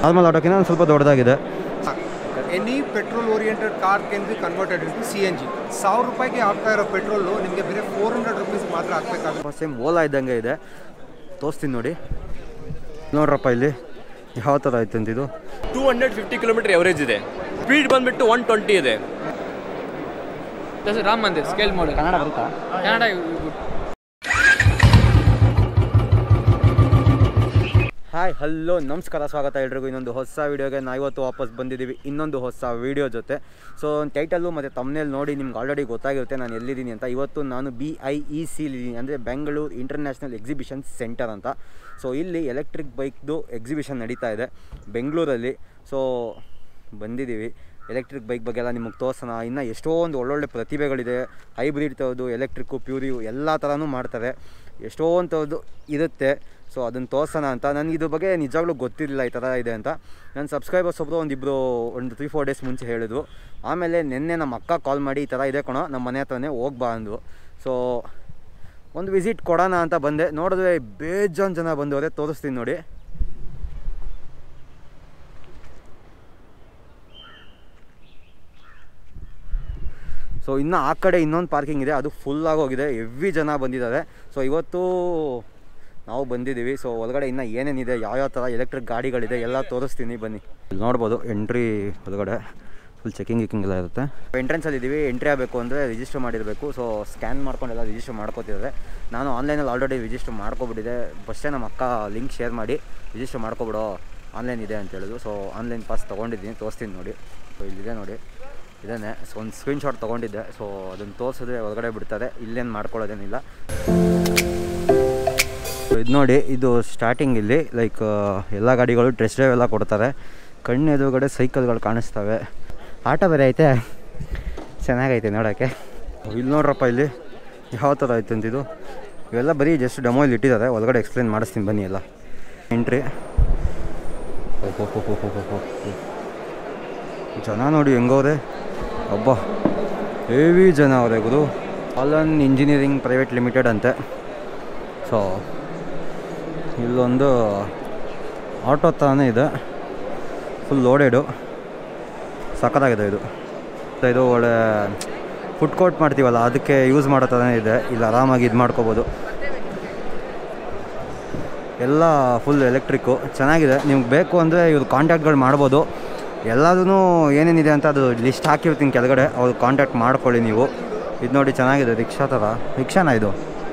Normal ಆಟೋಕಿಂತ ಒಂದು ಸ್ವಲ್ಪ ದೊಡ್ಡದಾಗಿದೆ any petrol oriented car can be converted into C N G ಸಾವಿರ ರೂಪಾಯಿಗೆ ಆಗ್ತಾ ಇರೋ ಪೆಟ್ರೋಲು ನಿಮಗೆ ಬೇರೆ ಫೋರ್ ಹಂಡ್ರೆಡ್ ರುಪೀಸ್ ಮಾತ್ರ ಹಾಕ್ಬೇಕಾಗುತ್ತೆ ಸೇಮ್ ಓಲಾ ಇದ್ದಂಗೆ ಇದೆ ತೋರಿಸ್ತೀನಿ ನೋಡಿ ನೋಡ್ರಪ್ಪ ಇಲ್ಲಿ ಯಾವ ಥರ ಆಯ್ತು ಅಂತ ಇದು two hundred fifty kilometer average ಇದೆ ಸ್ಪೀಡ್ ಬಂದ್ಬಿಟ್ಟು ಒನ್ ಟ್ವೆಂಟಿ ಇದೆ ರಾಮ್ ಮಂದಿರ್ ಸ್ಕೇಲ್ ಮೋಡ್ ಕನ್ನಡ ಬರುತ್ತಾ ಕನ್ನಡ ಹಾಯ್ ಹಲೋ ನಮಸ್ಕಾರ ಸ್ವಾಗತ ಎಲ್ರಿಗೂ ಇನ್ನೊಂದು ಹೊಸ ವೀಡಿಯೋಗೆ ನಾವು ಇವತ್ತು ವಾಪಸ್ ಬಂದಿದ್ದೀವಿ ಇನ್ನೊಂದು ಹೊಸ ವೀಡಿಯೋ ಜೊತೆ ಸೊ ಟೈಟಲ್ಲು ಮತ್ತು ತಮ್ಮನೇಲಿ ನೋಡಿ ನಿಮ್ಗೆ ಆಲ್ರೆಡಿ ಗೊತ್ತಾಗಿರುತ್ತೆ ನಾನು ಎಲ್ಲಿದ್ದೀನಿ ಅಂತ ಇವತ್ತು ನಾನು ಬಿ ಐ ಇ ಸಿಲಿದ್ದೀನಿ ಅಂದರೆ ಬೆಂಗಳೂರು ಇಂಟರ್ನ್ಯಾಷನಲ್ ಎಕ್ಸಿಬಿಷನ್ ಸೆಂಟರ್ ಅಂತ ಸೊ ಇಲ್ಲಿ ಎಲೆಕ್ಟ್ರಿಕ್ ಬೈಕ್ದು ಎಕ್ಸಿಬಿಷನ್ ನಡೀತಾ ಇದೆ ಬೆಂಗಳೂರಲ್ಲಿ ಸೊ ಬಂದಿದ್ದೀವಿ ಎಲೆಕ್ಟ್ರಿಕ್ ಬೈಕ್ ಬಗ್ಗೆ ಎಲ್ಲ ನಿಮಗೆ ತೋರ್ಸೋಣ ಇನ್ನು ಎಷ್ಟೊಂದು ಒಳ್ಳೊಳ್ಳೆ ಪ್ರತಿಭೆಗಳಿದೆ ಹೈಬ್ರಿಡ್ ಥರದ್ದು ಎಲೆಕ್ಟ್ರಿಕ್ಕು ಪ್ಯೂರಿಯು ಎಲ್ಲ ಥರನೂ ಮಾಡ್ತಾರೆ ಎಷ್ಟೊಂದು ಥರದ್ದು ಇರುತ್ತೆ ಸೊ ಅದನ್ನು ತೋರ್ಸೋಣ ಅಂತ ನನಗೆ ಇದ್ರ ಬಗ್ಗೆ ನಿಜವಾಗ್ಲೂ ಗೊತ್ತಿರಲಿಲ್ಲ ಈ ಥರ ಇದೆ ಅಂತ ನನ್ನ ಸಬ್ಸ್ಕ್ರೈಬರ್ಸ್ ಒಬ್ಬರು ಒಂದಿಬ್ಬರು ಒಂದು ತ್ರೀ ಫೋರ್ ಡೇಸ್ ಮುಂಚೆ ಹೇಳಿದ್ರು ಆಮೇಲೆ ನಿನ್ನೆ ನಮ್ಮ ಅಕ್ಕ ಕಾಲ್ ಮಾಡಿ ಈ ಥರ ಇದೆ ಕಣೋ ನಮ್ಮ ಮನೆ ಹತ್ರನೇ ಹೋಗ್ಬಾ ಅಂದರು ಸೊ ಒಂದು ವಿಸಿಟ್ ಕೊಡೋಣ ಅಂತ ಬಂದೆ ನೋಡಿದ್ರೆ ಬೇಜಾನ್ ಜನ ಬಂದವರೆ ತೋರಿಸ್ತೀನಿ ನೋಡಿ ಸೊ ಇನ್ನು ಆ ಕಡೆ ಇನ್ನೊಂದು ಪಾರ್ಕಿಂಗ್ ಇದೆ ಅದು ಫುಲ್ ಆಗೋಗಿದೆ ಹೆವಿ ಜನ ಬಂದಿದ್ದಾರೆ ಸೊ ಇವತ್ತು ನಾವು ಬಂದಿದ್ದೀವಿ ಸೊ ಒಳಗಡೆ ಇನ್ನು ಏನೇನಿದೆ ಯಾವ್ಯಾವ ಥರ ಎಲೆಕ್ಟ್ರಿಕ್ ಗಾಡಿಗಳಿದೆ ಎಲ್ಲ ತೋರಿಸ್ತೀನಿ ಬನ್ನಿ ಇಲ್ಲಿ ನೋಡ್ಬೋದು ಎಂಟ್ರಿ ಒಳಗಡೆ ಫುಲ್ ಚೆಕಿಂಗ್ ಗಿಕ್ಕಿಂಗ್ ಎಲ್ಲ ಇರುತ್ತೆ ಎಂಟ್ರೆನ್ಸಲ್ಲಿ ಇದ್ದೀವಿ ಎಂಟ್ರಿ ಆಗಬೇಕು ಅಂದರೆ ರಿಜಿಸ್ಟರ್ ಮಾಡಿರಬೇಕು ಸೊ ಸ್ಕ್ಯಾನ್ ಮಾಡ್ಕೊಂಡೆಲ್ಲ ರಿಜಿಸ್ಟರ್ ಮಾಡ್ಕೋತಿದ್ದಾರೆ ನಾನು ಆನ್ಲೈನಲ್ಲಿ ಆಲ್ರೆಡಿ ರಿಜಿಸ್ಟರ್ ಮಾಡ್ಕೊಬಿಟ್ಟಿದೆ ಫಸ್ಟೇ ನಮ್ಮ ಅಕ್ಕ ಲಿಂಕ್ ಶೇರ್ ಮಾಡಿ ರಿಜಿಸ್ಟರ್ ಮಾಡ್ಕೊಬಿಡೋ ಆನ್ಲೈನ್ ಇದೆ ಅಂತ ಹೇಳಿದ್ರು ಸೊ ಆನ್ಲೈನ್ ಪಾಸ್ ತೊಗೊಂಡಿದ್ದೀನಿ ತೋರಿಸ್ತೀನಿ ನೋಡಿ ಸೊ ಇಲ್ಲಿದೆ ನೋಡಿ ಇದೇನೆ ಸೊ ಒಂದು ಸ್ಕ್ರೀನ್ಶಾಟ್ ತೊಗೊಂಡಿದ್ದೆ ಸೊ ಅದನ್ನು ತೋರಿಸಿದ್ರೆ ಒಳಗಡೆ ಬಿಡ್ತಾರೆ ಇಲ್ಲೇನು ಮಾಡ್ಕೊಳ್ಳೋದೇನಿಲ್ಲ ಇದು ನೋಡಿ ಇದು ಸ್ಟಾರ್ಟಿಂಗ್ ಇಲ್ಲಿ ಲೈಕ್ ಎಲ್ಲ ಗಾಡಿಗಳು ಟೆಸ್ಟ್ ಡ್ರೈವ್ ಎಲ್ಲ ಕೊಡ್ತಾರೆ ಕಣ್ಣು ಎದುರುಗಡೆ ಸೈಕಲ್ಗಳು ಕಾಣಿಸ್ತವೆ ಆಟೋ ಬೇರೆ ಐತೆ ಚೆನ್ನಾಗೈತೆ ನೋಡೋಕ್ಕೆ ಇಲ್ಲಿ ನೋಡ್ರಪ್ಪ ಇಲ್ಲಿ ಯಾವ ಥರ ಐತೆ ಅಂತಿದು ಇವೆಲ್ಲ ಬರೀ ಜಸ್ಟ್ ಡೆಮೋ ಇಲ್ಲಿ ಇಟ್ಟಿದ್ದಾರೆ ಒಳಗಡೆ ಎಕ್ಸ್ಪ್ಲೇನ್ ಮಾಡಿಸ್ತೀನಿ ಬನ್ನಿ ಎಲ್ಲ ಎಂಟ್ರಿ ಓಹೋ ಹೋ ಹೋ ಹೋ ಹೋ ಹೋ ಜನ ನೋಡಿ ಹೆಂಗವ್ರೆ ಒಬ್ಬ ಹೆವಿ ಜನ ಅವರೇ ಗುರು ಆಲನ್ ಇಂಜಿನಿಯರಿಂಗ್ ಪ್ರೈವೇಟ್ ಲಿಮಿಟೆಡ್ ಅಂತೆ ಸೊ ಇಲ್ಲೊಂದು ಆಟೋ ಥರನೇ ಇದೆ ಫುಲ್ ಲೋಡೆಡು ಸಖತ್ತಾಗಿದೆ ಇದು ಮತ್ತೆ ಇದು ಒಳ್ಳೆ ಫುಡ್ ಕೋರ್ಟ್ ಮಾಡ್ತೀವಲ್ಲ ಅದಕ್ಕೆ ಯೂಸ್ ಮಾಡೋ ಥರನೇ ಇದೆ ಇಲ್ಲಿ ಆರಾಮಾಗಿ ಇದು ಮಾಡ್ಕೋಬೋದು ಎಲ್ಲ ಫುಲ್ ಎಲೆಕ್ಟ್ರಿಕ್ಕು ಚೆನ್ನಾಗಿದೆ ನಿಮ್ಗೆ ಬೇಕು ಅಂದರೆ ಇವ್ರು ಕಾಂಟ್ಯಾಕ್ಟ್ಗಳು ಮಾಡ್ಬೋದು ಎಲ್ಲದೂ ಏನೇನಿದೆ ಅಂತ ಅದು ಲಿಸ್ಟ್ ಹಾಕಿರ್ತೀನಿ ಕೆಳಗಡೆ ಅವ್ರು ಕಾಂಟ್ಯಾಕ್ಟ್ ಮಾಡ್ಕೊಳ್ಳಿ ನೀವು ಇದು ನೋಡಿ ಚೆನ್ನಾಗಿದೆ ರಿಕ್ಷಾ ಥರ ರಿಕ್ಷಾನ ಇದು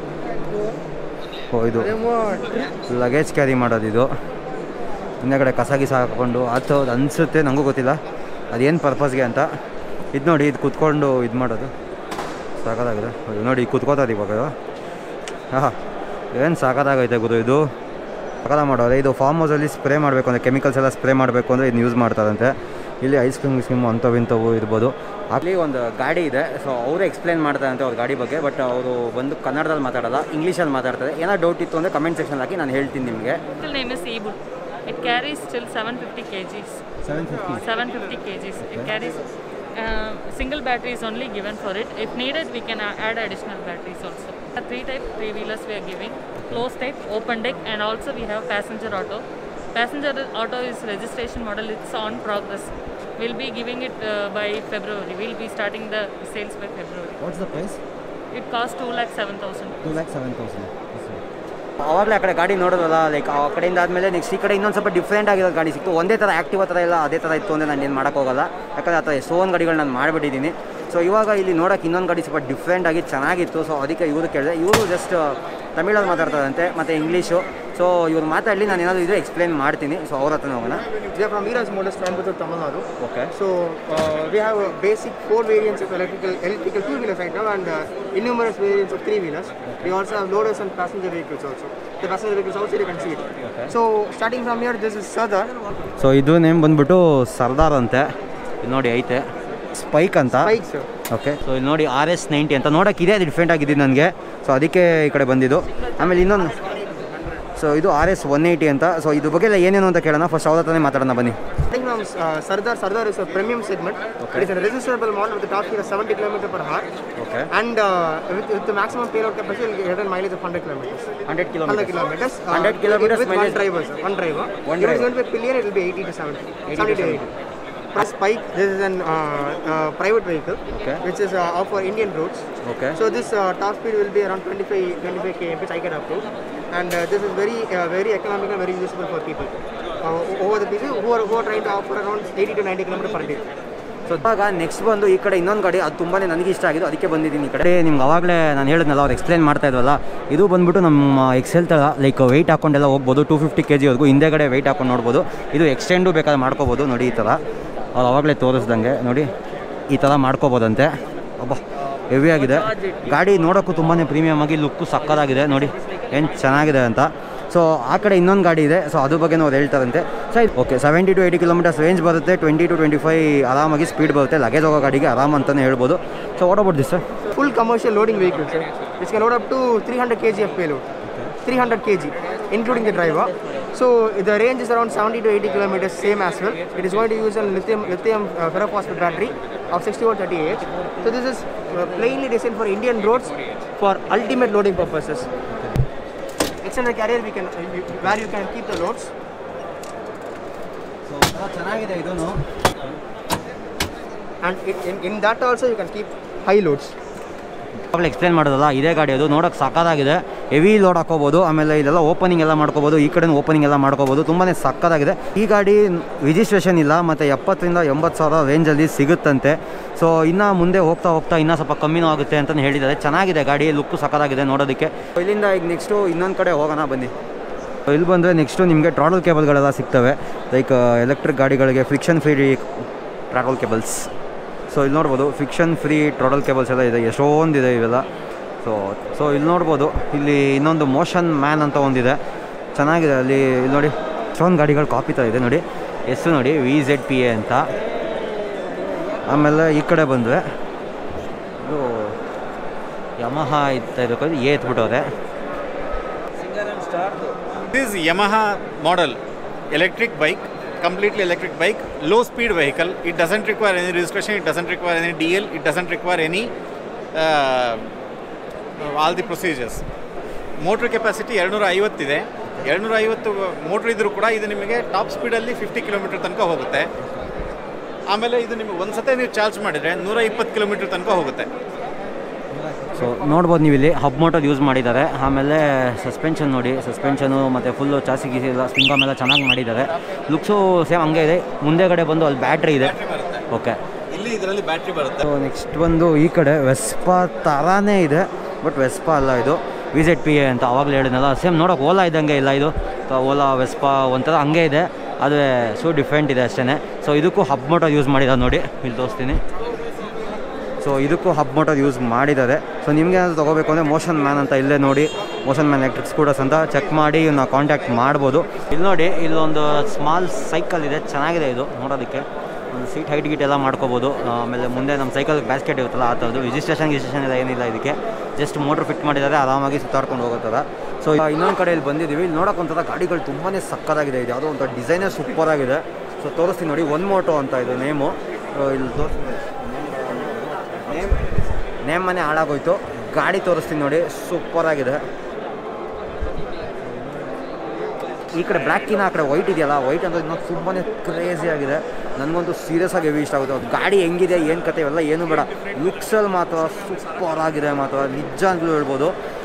ಓ ಇದು ಲಗೇಜ್ ಕ್ಯಾರಿ ಮಾಡೋದು ಇದು ಹಿಂದೆಗಡೆ ಕಸ ಗಿಸ ಹಾಕ್ಕೊಂಡು ಅದು ಅನಿಸುತ್ತೆ ನನಗೂ ಗೊತ್ತಿಲ್ಲ ಅದೇನು ಪರ್ಪಸ್ಗೆ ಅಂತ ಇದು ನೋಡಿ ಇದು ಕುತ್ಕೊಂಡು ಇದು ಮಾಡೋದು ಸಾಕಾಗಿದೆ ಅದು ನೋಡಿ ಕುತ್ಕೋತಾರೆ ಇವಾಗ ಹಾಂ ಏನು ಸಾಕಾಗೈತೆ ಗುರು ಇದು ಸಕಾಲ ಮಾಡೋರೆ ಇದು ಫಾರ್ಮ್ ಹೌಸಲ್ಲಿ ಸ್ಪ್ರೇ ಮಾಡಬೇಕು ಅಂದರೆ ಕೆಮಿಕಲ್ಸ್ ಎಲ್ಲ ಸ್ಪ್ರೇ ಮಾಡಬೇಕು ಅಂದರೆ ಇದನ್ನ ಯೂಸ್ ಮಾಡ್ತಾರಂತೆ ಇಲ್ಲಿ ಐಸ್ ಕ್ರೀಮ್ ಗಿಸ್ ಕ್ರೀಮ್ ಅಂಥವು ಇಂಥವು ಇರ್ಬೋದು ಅಲ್ಲಿ ಒಂದು ಗಾಡಿ ಇದೆ ಸೊ ಅವರೇ ಎಕ್ಸ್ಪ್ಲೇನ್ ಮಾಡ್ತಾರಂತೆ ಅವ್ರ ಗಾಡಿ ಬಗ್ಗೆ ಬಟ್ ಅವರು ಬಂದು ಕನ್ನಡದಲ್ಲಿ ಮಾತಾಡಲ್ಲ ಇಂಗ್ಲೀಷಲ್ಲಿ ಮಾತಾಡ್ತಾರೆ ಏನೋ ಡೌಟ್ ಇತ್ತು ಅಂದರೆ ಕಮೆಂಟ್ ಸೆಕ್ಷನ್ ಹಾಕಿ ನಾನು ಹೇಳ್ತೀನಿ ನಿಮಗೆ Vehicle name is Ebu. It carries till 750 kgs. Seven fifty 750 kgs. It carries uh, single battery is only given for it. If needed, we can uh, add additional batteries also. Uh, Three type three wheelers we are giving. Closed type, open deck, and also we have passenger auto. Passenger auto is registration model. It's on progress. We'll be giving it uh, by February. We'll be starting the sales by February. What's the price It costs two lakh seven thousand. Two lakh seven thousand ಆವಾಗಲೇ ಆ ಕಡೆ ಗಾಡಿ ನೋಡೋದಲ್ಲ like ಆ ಕಡೆಯಿಂದ ಆದಮೇಲೆ next ಈ ಕಡೆ ಇನ್ನೊಂದು ಸ್ವಲ್ಪ ಡಿಫ್ರೆಂಟ್ ಆಗಿರೋ ಗಾಡಿ ಸಿಕ್ತು ಒಂದೇ ಥರ ಆ್ಯಕ್ಟಿವ್ ಥರ ಇಲ್ಲ ಅದೇ ಥರ ಇತ್ತು ಅಂದರೆ ನಾನು ಏನು ಮಾಡೋಕ್ಕೋಗಲ್ಲ ಯಾಕಂದರೆ ಆ ಥರ ಎಷ್ಟೊಂದು ಗಾಡಿಗಳು ನಾನು ಮಾಡಿಬಿಟ್ಟಿದ್ದೀನಿ ಸೊ ಇವಾಗ ಇಲ್ಲಿ ನೋಡೋಕೆ ಇನ್ನೊಂದು ಗಾಡಿ ಸ್ವಲ್ಪ ಡಿಫ್ರೆಂಟ್ ಆಗಿ ಚೆನ್ನಾಗಿತ್ತು ಸೊ ಅದಕ್ಕೆ ಇವರು ಕೇಳಿದೆ ಇವರು ಜಸ್ಟ್ ತಮಿಳಲ್ಲಿ ಮಾತಾಡ್ತಾರಂತೆ ಮತ್ತು ಇಂಗ್ಲೀಷು ಸೊ ಇವ್ರು ಮಾತಾಡಲಿ ನಾನು ಏನಾದರೂ ಇದು ಎಕ್ಸ್ಪ್ಲೇನ್ ಮಾಡ್ತೀನಿ ಸೊ ಅವ್ರ ಹತ್ರ ಹೋಗೋಣ We are from Viras Motors, Coimbatore, Tamil Nadu. Okay So uh, we have a basic four variants of electrical electrical two wheelers right now and uh, innumerous variants of three wheelers. We also have loaders and passenger vehicles also. The passenger vehicles also you can see it. So starting from here, this is Sardar. So ಇದು name ಬಂದ್ಬಿಟ್ಟು ಸರ್ದಾರ್ ಅಂತೆ ಇದು ನೋಡಿ ಐತೆ spike ಅಂತ Bikes, sir. Okay so ಇಲ್ಲಿ ನೋಡಿ R S ninety ಅಂತ ನೋಡೋಕೆ ಇದೇ ಡಿಫ್ರೆಂಟ್ ಆಗಿದ್ದು ನನಗೆ ಸೊ ಅದಕ್ಕೆ ಈ ಕಡೆ ಬಂದಿದ್ದು ಆಮೇಲೆ ಇನ್ನೊಂದು ಸೊ ಇದು ಆರ್ ಎಸ್ ಒನ್ ಏಯ್ಟಿ ಅಂತ ಸೊ ಇದ್ರ ಬಗ್ಗೆ ಎಲ್ಲ ಏನೇನು ಅಂತ ಕೇಳೋಣ ಫಸ್ಟ್ ಅವ್ರ ಹತ್ರನೇ ಮಾತಾಡೋಣ ಬನ್ನಿ Starting from from uh, Sardar. Sardar is a premium segment. It is a resistable model with a top speed of 70 km per hour. Okay. And uh, with, with the maximum payload capacity, you will get a mileage of 100 kilometers. Hundred 100 kilometer kilometers. uh, 100 kilometers with, with mileage. one driver, sir. One driver. One if it is driver. going to be a pillion, it will be 80 to 70. 70 to 80. Plus Pike, this is an uh, uh, private vehicle, Okay. which is uh, out for Indian roads. Okay So this uh, top speed will be around 25, 25 km, which I can approve. And uh, this is very, uh, very economical, very useful for people. Uh, over the people who are, who are trying to offer around 80 to 90 km per day. So ಇವಾಗ next ಬಂದು ಈ ಕಡೆ ಇನ್ನೊಂದು ಗಾಡಿ ಅದು ತುಂಬಾ ನನಗೆ ಇಷ್ಟ ಆಗಿದ್ದು ಅದಕ್ಕೆ ಬಂದಿದ್ದೀನಿ ಈ ಕಡೆ ನಿಮ್ಗೆ ಅವಾಗಲೇ ನಾನು ಹೇಳಿದ್ನಲ್ಲ ಅವ್ರು ಎಕ್ಸ್ಪ್ಲೇನ್ ಮಾಡ್ತಾ ಇದ್ವಲ್ಲ ಇದು ಬಂದ್ಬಿಟ್ಟು ನಮ್ಮ ಎಕ್ಸೆಲ್ ಥರ ಲೈಕ್ ವೆಯ್ಟ್ ಹಾಕೊಂಡೆಲ್ಲ ಹೋಗ್ಬೋದು ಟೂ ಫಿಫ್ಟಿ ಕೆ ಜಿವರೆಗೂ ಹಿಂದೆಗಡೆ ವೆಯ್ಟ್ ಹಾಕೊಂಡು ನೋಡ್ಬೋದು ಇದು ಎಕ್ಸ್ಟೆಂಡು ಬೇಕಾದ್ರೆ ಮಾಡ್ಕೋಬೋದು ನೋಡಿ ಈ ಥರ ಅವ್ರು ಅವಾಗಲೇ ತೋರಿಸ್ದಂಗೆ ನೋಡಿ ಈ ಥರ ಮಾಡ್ಕೋಬೋದಂತೆ ಒಬ್ಬ ಹೆವಿ ಆಗಿದೆ ಗಾಡಿ ನೋಡೋಕ್ಕೂ ತುಂಬಾ ಪ್ರೀಮಿಯಮ್ ಆಗಿ ಲುಕ್ಕು ಸಕ್ಕದಾಗಿದೆ ನೋಡಿ ಏನು ಚೆನ್ನಾಗಿದೆ ಅಂತ ಸೊ ಆ ಕಡೆ ಇನ್ನೊಂದು ಗಾಡಿ ಇದೆ ಸೊ ಅದ್ರ ಬಗ್ಗೆ ಅವ್ರು ಹೇಳ್ತಾರಂತೆ so okay seventy to eighty kilometers range ಬರುತ್ತೆ ಟ್ವೆಂಟಿ ಟು ಟ್ವೆಂಟಿ ಫೈವ್ ಆರಾಮಾಗಿ ಸ್ಪೀಡ್ ಬರುತ್ತೆ ಲಗೇಜ್ ಹೋಗೋ ಗಾಡಿಗೆ ಆರಾಮ್ ಅಂತಲೇ ಹೇಳ್ಬೋದು ಸೊ ಓಡೋಗ್ಬಿಡ್ತೀವಿ sir Full commercial loading vehicle, sir, which can load up to 300 kg of payload. 300 kg, including the driver. So the range is around 70 to 80 kilometers, same as well. It is going to use a lithium lithium uh, ferrophosphate battery of 60 volt 30 Ah. So this is uh, plainly designed for Indian roads for ultimate loading purposes. Extended carrier we can uh, you- where you can keep the loads. So ಚೆನ್ನಾಗಿದೆ ಇದೂ And in, in, in that also you can keep high loads. ಇವಾಗಲೇ explain ಮಾಡೋದಲ್ಲ ಇದೇ ಗಾಡಿ ಅದು ನೋಡೋಕೆ ಸಾಕಾಗಿದೆ heavy load ಹಾಕೋಬೋದು ಆಮೇಲೆ ಇದೆಲ್ಲ ಓಪನಿಂಗ್ ಎಲ್ಲ ಮಾಡ್ಕೋಬೋದು ಈ ಕಡೆ ಓಪನಿಂಗ್ ಎಲ್ಲ ಮಾಡ್ಕೋಬೋದು ತುಂಬಾ ಸಕ್ಕದಾಗಿದೆ ಈ ಗಾಡಿ ರಿಜಿಸ್ಟ್ರೇಷನ್ ಇಲ್ಲ ಮತ್ತು ಎಪ್ಪತ್ತರಿಂದ ಎಂಬತ್ತು ಸಾವಿರ ರೇಂಜಲ್ಲಿ ಸಿಗುತ್ತಂತೆ ಸೊ ಇನ್ನು ಮುಂದೆ ಹೋಗ್ತಾ ಹೋಗ್ತಾ ಇನ್ನೂ ಸ್ವಲ್ಪ ಕಮ್ಮಿನೂ ಆಗುತ್ತೆ ಅಂತಲೇ ಹೇಳಿದ್ದಾರೆ ಚೆನ್ನಾಗಿದೆ ಗಾಡಿ ಲುಕ್ಕು ಸಕ್ಕದಾಗಿದೆ ನೋಡೋದಕ್ಕೆ ಇಲ್ಲಿಂದ ಈಗ ನೆಕ್ಸ್ಟು ಇನ್ನೊಂದು ಕಡೆ ಹೋಗೋಣ ಬನ್ನಿ ಇಲ್ಲಿ ಬಂದರೆ ನೆಕ್ಸ್ಟು ನಿಮಗೆ ಟ್ರಾಡಲ್ ಕೇಬಲ್ಗಳೆಲ್ಲ ಸಿಗ್ತವೆ ಲೈಕ್ ಎಲೆಕ್ಟ್ರಿಕ್ ಗಾಡಿಗಳಿಗೆ friction free throttle cables so ಇಲ್ಲಿ ನೋಡ್ಬೋದು ಫಿಕ್ಷನ್ ಫ್ರೀ ಟ್ರಾಡಲ್ ಕೇಬಲ್ಸ್ ಎಲ್ಲ ಇದೆ ಎಷ್ಟೊಂದಿದೆ ಇವೆಲ್ಲ ಸೊ ಸೊ ಇಲ್ಲಿ ನೋಡ್ಬೋದು ಇಲ್ಲಿ ಇನ್ನೊಂದು ಮೋಷನ್ ಮ್ಯಾನ್ ಅಂತ ಒಂದಿದೆ ಚೆನ್ನಾಗಿದೆ ಅಲ್ಲಿ ಇಲ್ಲಿ ನೋಡಿ ಎಷ್ಟೊಂದು ಗಾಡಿಗಳು ಕಾಪಿ ಥರ ಇದೆ ನೋಡಿ ಹೆಸರು ನೋಡಿ ವಿ ಝೆಡ್ ಪಿ ಎ ಅಂತ ಆಮೇಲೆ ಈ ಕಡೆ ಬಂದರೆ ಇದು ಯಮಹ ಇತ್ತ ಇದಕ್ಕೆ ಎ ಎತ್ಬಿಟ್ಟವ್ರೆ This is Yamaha model electric bike, completely electric bike, low speed vehicle. It doesn't require any registration, it doesn't require any DL, it doesn't require any uh, all the procedures. Motor capacity ಎರಡುನೂರ ಐವತ್ತಿದೆ ಎರಡುನೂರ ಐವತ್ತು motor ಇದ್ರೂ ಕೂಡ ಇದು ನಿಮಗೆ top ಸ್ಪೀಡಲ್ಲಿ fifty kilometre ತನಕ ಹೋಗುತ್ತೆ ಆಮೇಲೆ ಇದು ನಿಮಗೆ ಒಂದು ಸತಿ ನೀವು ಚಾರ್ಜ್ ಮಾಡಿದರೆ ನೂರ ಇಪ್ಪತ್ತು ಕಿಲೋಮೀಟರ್ ತನಕ ಹೋಗುತ್ತೆ ಸೊ ನೋಡ್ಬೋದು ನೀವು ಇಲ್ಲಿ ಹಬ್ ಮೋಟರ್ ಯೂಸ್ ಮಾಡಿದ್ದಾರೆ ಆಮೇಲೆ ಸಸ್ಪೆನ್ಷನ್ ನೋಡಿ ಸಸ್ಪೆನ್ಷನು ಮತ್ತು ಫುಲ್ಲು ಚಾಸಿ ಗೀಸಿ ಎಲ್ಲ ಸ್ಪಿಂಗಮ್ ಎಲ್ಲ ಚೆನ್ನಾಗಿ ಮಾಡಿದ್ದಾರೆ ಲುಕ್ಸು ಸೇಮ್ ಹಂಗೆ ಇದೆ ಮುಂದೆಗಡೆ ಬಂದು ಅಲ್ಲಿ ಬ್ಯಾಟ್ರಿ ಇದೆ ಓಕೆ ಇಲ್ಲಿ ಇದರಲ್ಲಿ ಬ್ಯಾಟ್ರಿ ಬರುತ್ತೆ ಸೊ ನೆಕ್ಸ್ಟ್ ಬಂದು ಈ ಕಡೆ ವೆಸ್ಪಾ ಥರಾನೇ ಇದೆ ಬಟ್ ವೆಸ್ಪಾ ಅಲ್ಲ ಇದು ವಿ ಜೆಡ್ ಪಿ ಎ ಅಂತ ಆವಾಗಲೇ ಹೇಳಿದ್ನಲ್ಲ ಸೇಮ್ ನೋಡೋಕೆ ಓಲಾ ಇದ್ದಂಗೆ ಇಲ್ಲ ಇದು ಓಲಾ ವೆಸ್ಪಾ ಒಂಥರ ಹಂಗೆ ಇದೆ ಆದರೆ ಸೊ ಡಿಫ್ರೆಂಟ್ ಇದೆ ಅಷ್ಟೇ ಸೊ ಇದಕ್ಕೂ ಹಬ್ ಮೋಟರ್ ಯೂಸ್ ಮಾಡಿದ್ದಾರೆ ನೋಡಿ ಇಲ್ಲಿ ತೋರಿಸ್ತೀನಿ ಸೊ ಇದಕ್ಕೂ ಹಬ್ ಮೋಟರ್ ಯೂಸ್ ಮಾಡಿದ್ದಾರೆ ಸೊ ನಿಮಗೆ ಏನಾದರೂ ತೊಗೋಬೇಕು ಅಂದರೆ ಮೋಷನ್ ಮ್ಯಾನ್ ಅಂತ ಇಲ್ಲೇ ನೋಡಿ ಮೋಷನ್ ಮ್ಯಾನ್ ಎಲೆಕ್ಟ್ರಿಕ್ ಸ್ಕೂಟರ್ಸ್ ಅಂತ ಚೆಕ್ ಮಾಡಿ ಇವನ್ನ ಕಾಂಟ್ಯಾಕ್ಟ್ ಮಾಡ್ಬೋದು ಇಲ್ಲಿ ನೋಡಿ ಇಲ್ಲೊಂದು ಸ್ಮಾಲ್ ಸೈಕಲ್ ಇದೆ ಚೆನ್ನಾಗಿದೆ ಇದು ನೋಡೋದಕ್ಕೆ ಒಂದು ಸೀಟ್ ಹೈಟ್ ಗೀಟ್ ಎಲ್ಲ ಮಾಡ್ಕೋಬೋದು ಆಮೇಲೆ ಮುಂದೆ ನಮ್ಮ ಸೈಕಲ್ ಬ್ಯಾಸ್ಕೆಟ್ ಇರುತ್ತಲ್ಲ ಆ ಥರದ್ದು ರಿಜಿಸ್ಟ್ರೇಷನ್ ರಿಜಿಸ್ಟ್ರೇಷನ್ ಎಲ್ಲ ಏನಿಲ್ಲ ಇದಕ್ಕೆ ಜಸ್ಟ್ ಮೋಟ್ರ್ ಫಿಟ್ ಮಾಡಿದ್ದಾರೆ ಆರಾಮಾಗಿ ಸುತ್ತಾಡ್ಕೊಂಡು ಹೋಗೋ ಥರ ಸೊ ಇನ್ನೊಂದು ಕಡೆ ಇಲ್ಲಿ ಬಂದಿದ್ದೀವಿ ಇಲ್ಲಿ ನೋಡೋಕೆ ಒಂಥರ ಗಾಡಿಗಳು ತುಂಬಾ ಸಕ್ಕತ್ತಾಗಿದೆ ಇದು ಯಾವುದೋ ಒಂಥರ ಡಿಸೈನೇ ಸೂಪರ್ ಆಗಿದೆ ಸೊ ತೋರಿಸ್ತೀನಿ ನೋಡಿ ಒನ್ ಮೋಟೋ ಅಂತ ಇದು ನೇಮು ಇಲ್ಲಿ ತೋರಿಸ್ತೀನಿ ನೇಮ್ ನೇಮ್ ಮನೆ ಹಾಳಾಗೋಯ್ತು ಗಾಡಿ ತೋರಿಸ್ತೀನಿ ನೋಡಿ ಸೂಪರ್ ಆಗಿದೆ ಈ ಕಡೆ ಬ್ಲ್ಯಾಕಿನ ಆ ಕಡೆ ವೈಟ್ ಇದೆಯಲ್ಲ ವೈಟ್ ಅಂತ ಇನ್ನೂ ತುಂಬಾ ಕ್ರೇಜಿ ಆಗಿದೆ ನನಗಂತೂ ಸೀರಿಯಸ್ ಆಗಿ ಹೆವಿ ಇಷ್ಟ ಆಗುತ್ತೆ ಅದು ಗಾಡಿ ಹೆಂಗಿದೆ ಏನು ಕತೆ ಇವೆಲ್ಲ ಏನು ಬೇಡ ಲುಕ್ಸಲ್ಲಿ ಮಾತ್ರ ಸೂಪರ್ ಆಗಿದೆ ಮಾತ್ರ ನಿಜ ಅಂತಲೂ ಹೇಳ್ಬೋದು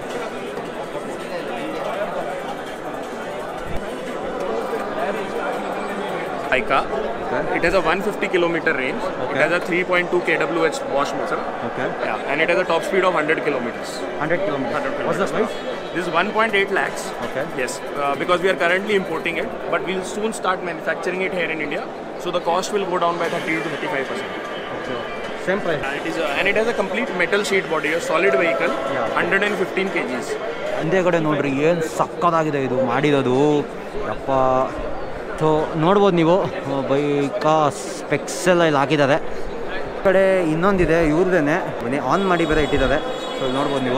Aika. It has a 150 kilometer range. It has a 3.2 kWh wash motor. Okay Yeah, and it has a top speed of 100 kilometers. Hundred kilometer 100 what's the kilometers. Price This is 1.8 lakhs. Okay. Yes, uh, because we are currently importing it, but we'll soon start manufacturing it here in India. So the cost will go down by 30 to 35 percent. Same price And it is a, and it has a complete metal sheet body, a solid vehicle, Yeah. 115 kgs. ಹಿಂದೆಗಡೆ ನೋಡ್ರಿ ಏನು ಸಕ್ಕದಾಗಿದೆ ಇದು ಮಾಡಿರೋದು ಯಪ್ಪ so ನೋಡ್ಬೋದು ನೀವು ಬೈಕ specs ಎಲ್ಲ ಇಲ್ಲಿ ಹಾಕಿದ್ದಾರೆ ಈ ಕಡೆ ಇನ್ನೊಂದಿದೆ ಇವ್ರದೇನೆ ಮನೆ ಆನ್ ಮಾಡಿ ಬೇರೆ ಇಟ್ಟಿದ್ದಾರೆ ಸೊ ನೋಡ್ಬೋದು ನೀವು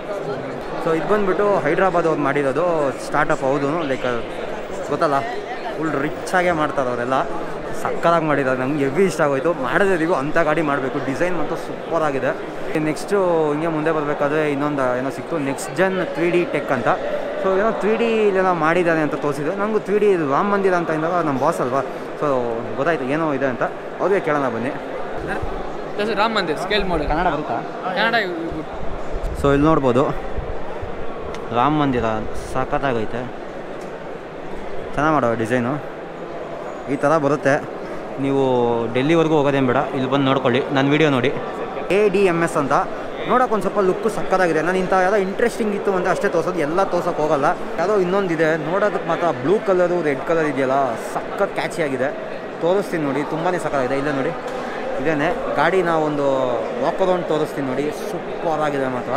ಸೊ ಇದು ಬಂದ್ಬಿಟ್ಟು ಹೈದ್ರಾಬಾದ್ ಅವ್ರು ಮಾಡಿರೋದು ಸ್ಟಾರ್ಟಪ್ ಹೌದು ಲೈಕ್ ಗೊತ್ತಲ್ಲ ಫುಲ್ ರಿಚಾಗೆ ಮಾಡ್ತಾರೆ ಅವರೆಲ್ಲ ಸಕ್ಕತ್ತಾಗಿ ಮಾಡಿದ್ದಾರೆ ನಂಗೆ ಹೆವಿ ಇಷ್ಟ ಆಗೋಯ್ತು ಮಾಡಿದ್ರಿಗೂ ಅಂಥ ಗಾಡಿ ಮಾಡಬೇಕು ಡಿಸೈನ್ ಮತ್ತು ಸೂಪರ್ ಆಗಿದೆ ನೆಕ್ಸ್ಟು ಹಿಂಗೆ ಮುಂದೆ ಬರಬೇಕಾದ್ರೆ ಇನ್ನೊಂದು ಏನೋ ಸಿಕ್ತು next gen three D tech ಅಂತ ಸೊ ಏನೋ ತ್ರೀ ಡಿ ಏನೋ ಮಾಡಿದ್ದಾರೆ ಅಂತ ತೋರಿಸಿದ್ರು ನನಗೂ ತ್ರೀ ಡಿ ರಾಮ ಮಂದಿರ ಅಂತ ಇಂದಾಗ ನಮ್ಮ ಬಾಸ್ ಅಲ್ವಾ ಸೊ ಗೊತ್ತಾಯ್ತು ಏನೋ ಇದೆ ಅಂತ ಅವ್ರಿಗೆ ಕೇಳೋಣ ಬನ್ನಿ That's Ram Mandir, scale model. Kannada ಬರುತ್ತಾ Canada, you, you good. So ಇಲ್ಲಿ ನೋಡ್ಬೋದು ರಾಮ ಮಂದಿರ ಸಖತ್ತಾಗೈತೆ ಚೆನ್ನಾಗಿ ಮಾಡೋ ಡಿಸೈನು ಈ ಥರ ಬರುತ್ತೆ ನೀವು ಡೆಲ್ಲಿವರೆಗೂ ಹೋಗೋದೇನು ಬೇಡ ಇಲ್ಲಿ ಬಂದು ನೋಡ್ಕೊಳ್ಳಿ ನನ್ನ ವಿಡಿಯೋ ನೋಡಿ ಎ ಡಿ ಎಮ್ ಎಸ್ ಅಂತ ನೋಡೋಕೆ ಒಂದು ಸ್ವಲ್ಪ ಲುಕ್ಕು ಸಕ್ಕತ್ತಾಗಿದೆ ನಾನು ಇಂಥ ಯಾವುದೋ ಇಂಟ್ರೆಸ್ಟಿಂಗ್ ಇತ್ತು ಅಂತ ಅಷ್ಟೇ ತೋರ್ಸೋದು ಎಲ್ಲ ತೋರ್ಸೋಕೆ ಹೋಗಲ್ಲ ಯಾವುದೋ ಇನ್ನೊಂದಿದೆ ನೋಡೋದಕ್ಕೆ ಮಾತ್ರ ಬ್ಲೂ ಕಲರು ರೆಡ್ ಕಲರ್ ಇದೆಯಲ್ಲ ಸಖತ್ ಕ್ಯಾಚಿ ಆಗಿದೆ ತೋರಿಸ್ತೀನಿ ನೋಡಿ ತುಂಬಾ ಸಕ್ಕತ್ತಾಗಿದೆ ಇಲ್ಲೇ ನೋಡಿ ಇದೇನೆ ಗಾಡಿನ ಒಂದು ವಾಕ್ ಅರೌಂಡ್ ತೋರಿಸ್ತೀನಿ ನೋಡಿ ಸೂಪರ್ ಆಗಿದೆ ಮಾತ್ರ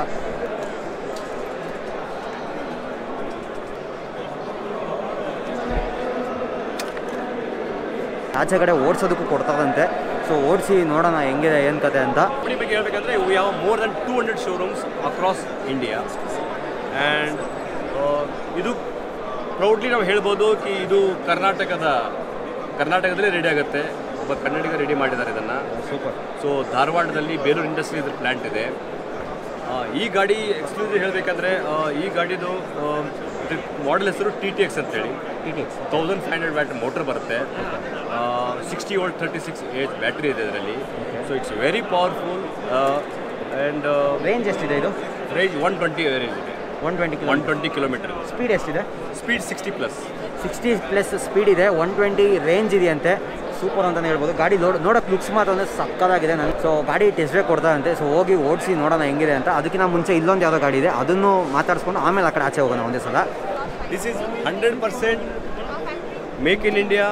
ಆಚೆ ಕಡೆ ಓಡಿಸೋದಕ್ಕೂ ಕೊಡ್ತಾರಂತೆ ಸೊ ಓಡಿಸಿ ನೋಡೋಣ ಹೆಂಗಿದೆ ಏನು ಕತೆ ಅಂತ ಕಂಪನಿ ಬಗ್ಗೆ ಹೇಳಬೇಕಂದ್ರೆ we have more than two hundred showrooms across India and ಇದು ಪ್ರೌಡ್ಲಿ ನಾವು ಹೇಳ್ಬೋದು ಕಿ ಇದು ಕರ್ನಾಟಕದ ಕರ್ನಾಟಕದಲ್ಲೇ ರೆಡಿ ಆಗುತ್ತೆ ಒಬ್ಬ ಕನ್ನಡಿಗ ರೆಡಿ ಮಾಡಿದ್ದಾರೆ ಇದನ್ನು ಸೂಪರ್ ಸೊ ಧಾರವಾಡದಲ್ಲಿ ಬೇಲೂರು ಇಂಡಸ್ಟ್ರಿ ಇದ್ರ ಪ್ಲ್ಯಾಂಟ್ ಇದೆ ಆ, ಈ ಗಾಡಿ ಎಕ್ಸ್ಕ್ಲೂಸಿವ್ ಹೇಳಬೇಕಂದ್ರೆ ಈ ಗಾಡಿದು ಮಾಡೆಲ್ ಹೆಸರು ಟಿ ಟಿ ಎಕ್ಸ್ ಅಂತೇಳಿ thousand five hundred watt motor ಬರುತ್ತೆ sixty volt thirty six age battery ಇದೆ ಇದರಲ್ಲಿ so it's very powerful and range ಎಷ್ಟಿದೆ ಇದು ರೇಂಜ್ ಒನ್ ಟ್ವೆಂಟಿ ರೇಂಜ್ ಇದೆ one twenty one twenty kilometer speed ಎಷ್ಟಿದೆ speed sixty plus sixty plus speed ಇದೆ one twenty range ಇದೆಯಂತೆ super ಅಂತಲೇ ಹೇಳ್ಬೋದು ಗಾಡಿ ನೋಡ್ ನೋಡೋಕೆ ಲುಕ್ಸ್ ಮಾತ್ರ ಅಂದರೆ ಸಕ್ಕದಾಗಿದೆ ನನಗೆ ಸೊ ಗಾಡಿ ಟೆಸ್ಟ್ ಡ್ರೈವ್ ಕೊಡ್ತಾರಂತೆ ಸೊ ಹೋಗಿ ಓಡಿಸಿ ನೋಡೋಣ ಹೆಂಗಿದೆ ಅಂತ ಅದಕ್ಕಿಂತ ಮುಂಚೆ ಇಲ್ಲೊಂದು ಯಾವುದೋ ಗಾಡಿ ಇದೆ ಅದನ್ನು ಮಾತಾಡಿಸ್ಕೊಂಡು ಆಮೇಲೆ ಆ ಕಡೆ ಆಚೆ ಹೋಗೋಣ ಒಂದೇ ಸಲ this is hundred percent make in India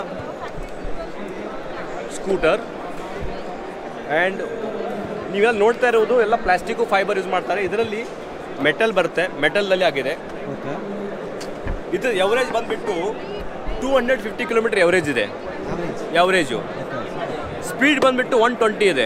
scooter and ನೀವೆಲ್ಲ ನೋಡ್ತಾ ಇರೋದು ಎಲ್ಲ ಪ್ಲಾಸ್ಟಿಕ್ಕು ಫೈಬರ್ ಯೂಸ್ ಮಾಡ್ತಾರೆ ಇದರಲ್ಲಿ ಮೆಟಲ್ ಬರುತ್ತೆ ಮೆಟಲ್ನಲ್ಲಿ ಆಗಿದೆ ಓಕೆ ಇದು ಎವರೇಜ್ ಬಂದುಬಿಟ್ಟು two hundred fifty kilometer average ಇದೆ ಎವರೇಜು ಸ್ಪೀಡ್ ಬಂದುಬಿಟ್ಟು ಒನ್ ಟ್ವೆಂಟಿ ಇದೆ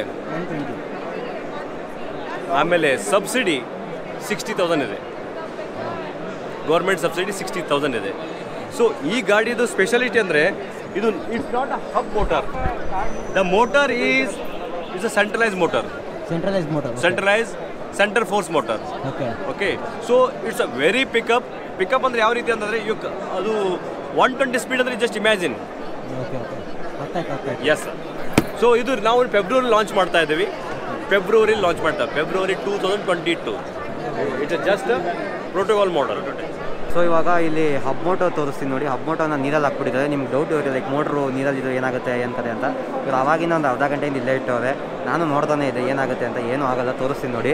ಆಮೇಲೆ ಸಬ್ಸಿಡಿ ಸಿಕ್ಸ್ಟಿ ತೌಸಂಡ್ ಇದೆ ಗೌರ್ಮೆಂಟ್ ಸಬ್ಸಿಡಿ ಸಿಕ್ಸ್ಟಿ ತೌಸಂಡ್ ಇದೆ ಸೊ ಈ ಗಾಡಿದು ಸ್ಪೆಷಾಲಿಟಿ ಅಂದರೆ ಇದು it's not a hub motor the motor is is a centralise motor centralise motor centralise centre force motor okay okay so it's a very pickup pickup ಅಂದರೆ ಯಾವ ರೀತಿ ಅಂತಂದರೆ you ಅದು ಒನ್ ಟ್ವೆಂಟಿ ಸ್ಪೀಡ್ ಅಂದರೆ just imagine okay okay ಅರ್ಥಾಯ್ತು ಅರ್ಥಾಯ್ತು yes so ಇದು ನಾವು ಫೆಬ್ರವರಿ ಲಾಂಚ್ ಮಾಡ್ತಾ ಇದ್ದೀವಿ ಫೆಬ್ರವರಿ ಲಾಂಚ್ ಮಾಡ್ತಾ February two thousand twenty two it's just protocol model so ಇವಾಗ ಇಲ್ಲಿ ಹಬ್ ಮೋಟೋ ತೋರಿಸ್ತೀನಿ ನೋಡಿ ಹಬ್ ಮೋಟೋನ ನೀರಲ್ಲಿ ಹಾಕ್ಬಿಟ್ಟಿದ್ದಾರೆ ನಿಮ್ಗೆ ಡೌಟ್ ಇರುತ್ತೆ ಲೈಕ್ ಮೋಟ್ರು ನೀರಲ್ಲಿ ಇದು ಏನಾಗುತ್ತೆ ಏನ್ಕತೆ ಅಂತ ಇವ್ರು ಅವಾಗಿನ ಒಂದು ಅರ್ಧ ಗಂಟೆಯಿಂದ ಇಲ್ಲೇ ಇಟ್ಟವ್ರೆ ನಾನು ನೋಡ್ತಾನೆ ಇದೆ ಏನಾಗುತ್ತೆ ಅಂತ ಏನೂ ಆಗಲ್ಲ ತೋರಿಸ್ತೀನಿ ನೋಡಿ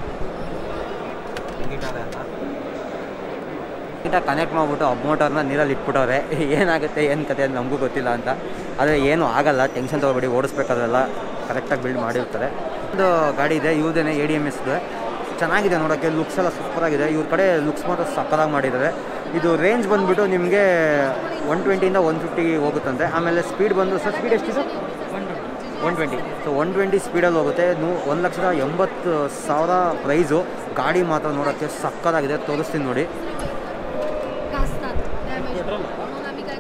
ನೀಟಾಗಿ ಕನೆಕ್ಟ್ ಮಾಡಿಬಿಟ್ಟು ಹಬ್ ಮೋಟರ್ನ ನೀರಲ್ಲಿ ಇಟ್ಬಿಟ್ಟವ್ರೆ ಏನಾಗುತ್ತೆ ಏನು ಕತೆ ಅಂತ ನಮಗೂ ಗೊತ್ತಿಲ್ಲ ಅಂತ ಆದರೆ ಏನೂ ಆಗಲ್ಲ ಟೆನ್ಷನ್ ತೊಗೊಬೇಡಿ ಓಡಿಸ್ಬೇಕಾದ್ರೆಲ್ಲ ಕರೆಕ್ಟಾಗಿ ಬಿಲ್ಡ್ ಮಾಡಿರ್ತಾರೆ ಒಂದು ಗಾಡಿ ಇದೆ ಇವ್ರದೇನೆ ಎ ಡಿ ಎಮ್ ಎಸ್ ಇದೆ ಚೆನ್ನಾಗಿದೆ ನೋಡೋಕ್ಕೆ ಲುಕ್ಸ್ ಎಲ್ಲ ಸೂಪರಾಗಿದೆ ಇವ್ರ ಕಡೆ ಲುಕ್ಸ್ ಮಾತ್ರ ಸಕ್ಕದಾಗಿ ಮಾಡಿದ್ದಾರೆ ಇದು ರೇಂಜ್ ಬಂದುಬಿಟ್ಟು ನಿಮಗೆ ಒನ್ ಟ್ವೆಂಟಿಯಿಂದ ಒನ್ ಫಿಫ್ಟಿಗೆ ಹೋಗುತ್ತಂತೆ ಆಮೇಲೆ ಸ್ಪೀಡ್ ಬಂದು ಸರ್ ಸ್ಪೀಡ್ ಎಷ್ಟಿದೆ one twenty so one twenty ಸ್ಪೀಡಲ್ಲಿ ಹೋಗುತ್ತೆ ನೂ ಒಂದು ಲಕ್ಷದ ಎಂಬತ್ತು ಸಾವಿರ ಪ್ರೈಸು ಗಾಡಿ ಮಾತ್ರ ನೋಡೋಕ್ಕೆ ಸಕ್ಕದಾಗಿದೆ ತೋರಿಸ್ತೀನಿ ನೋಡಿ Gastado. Non amica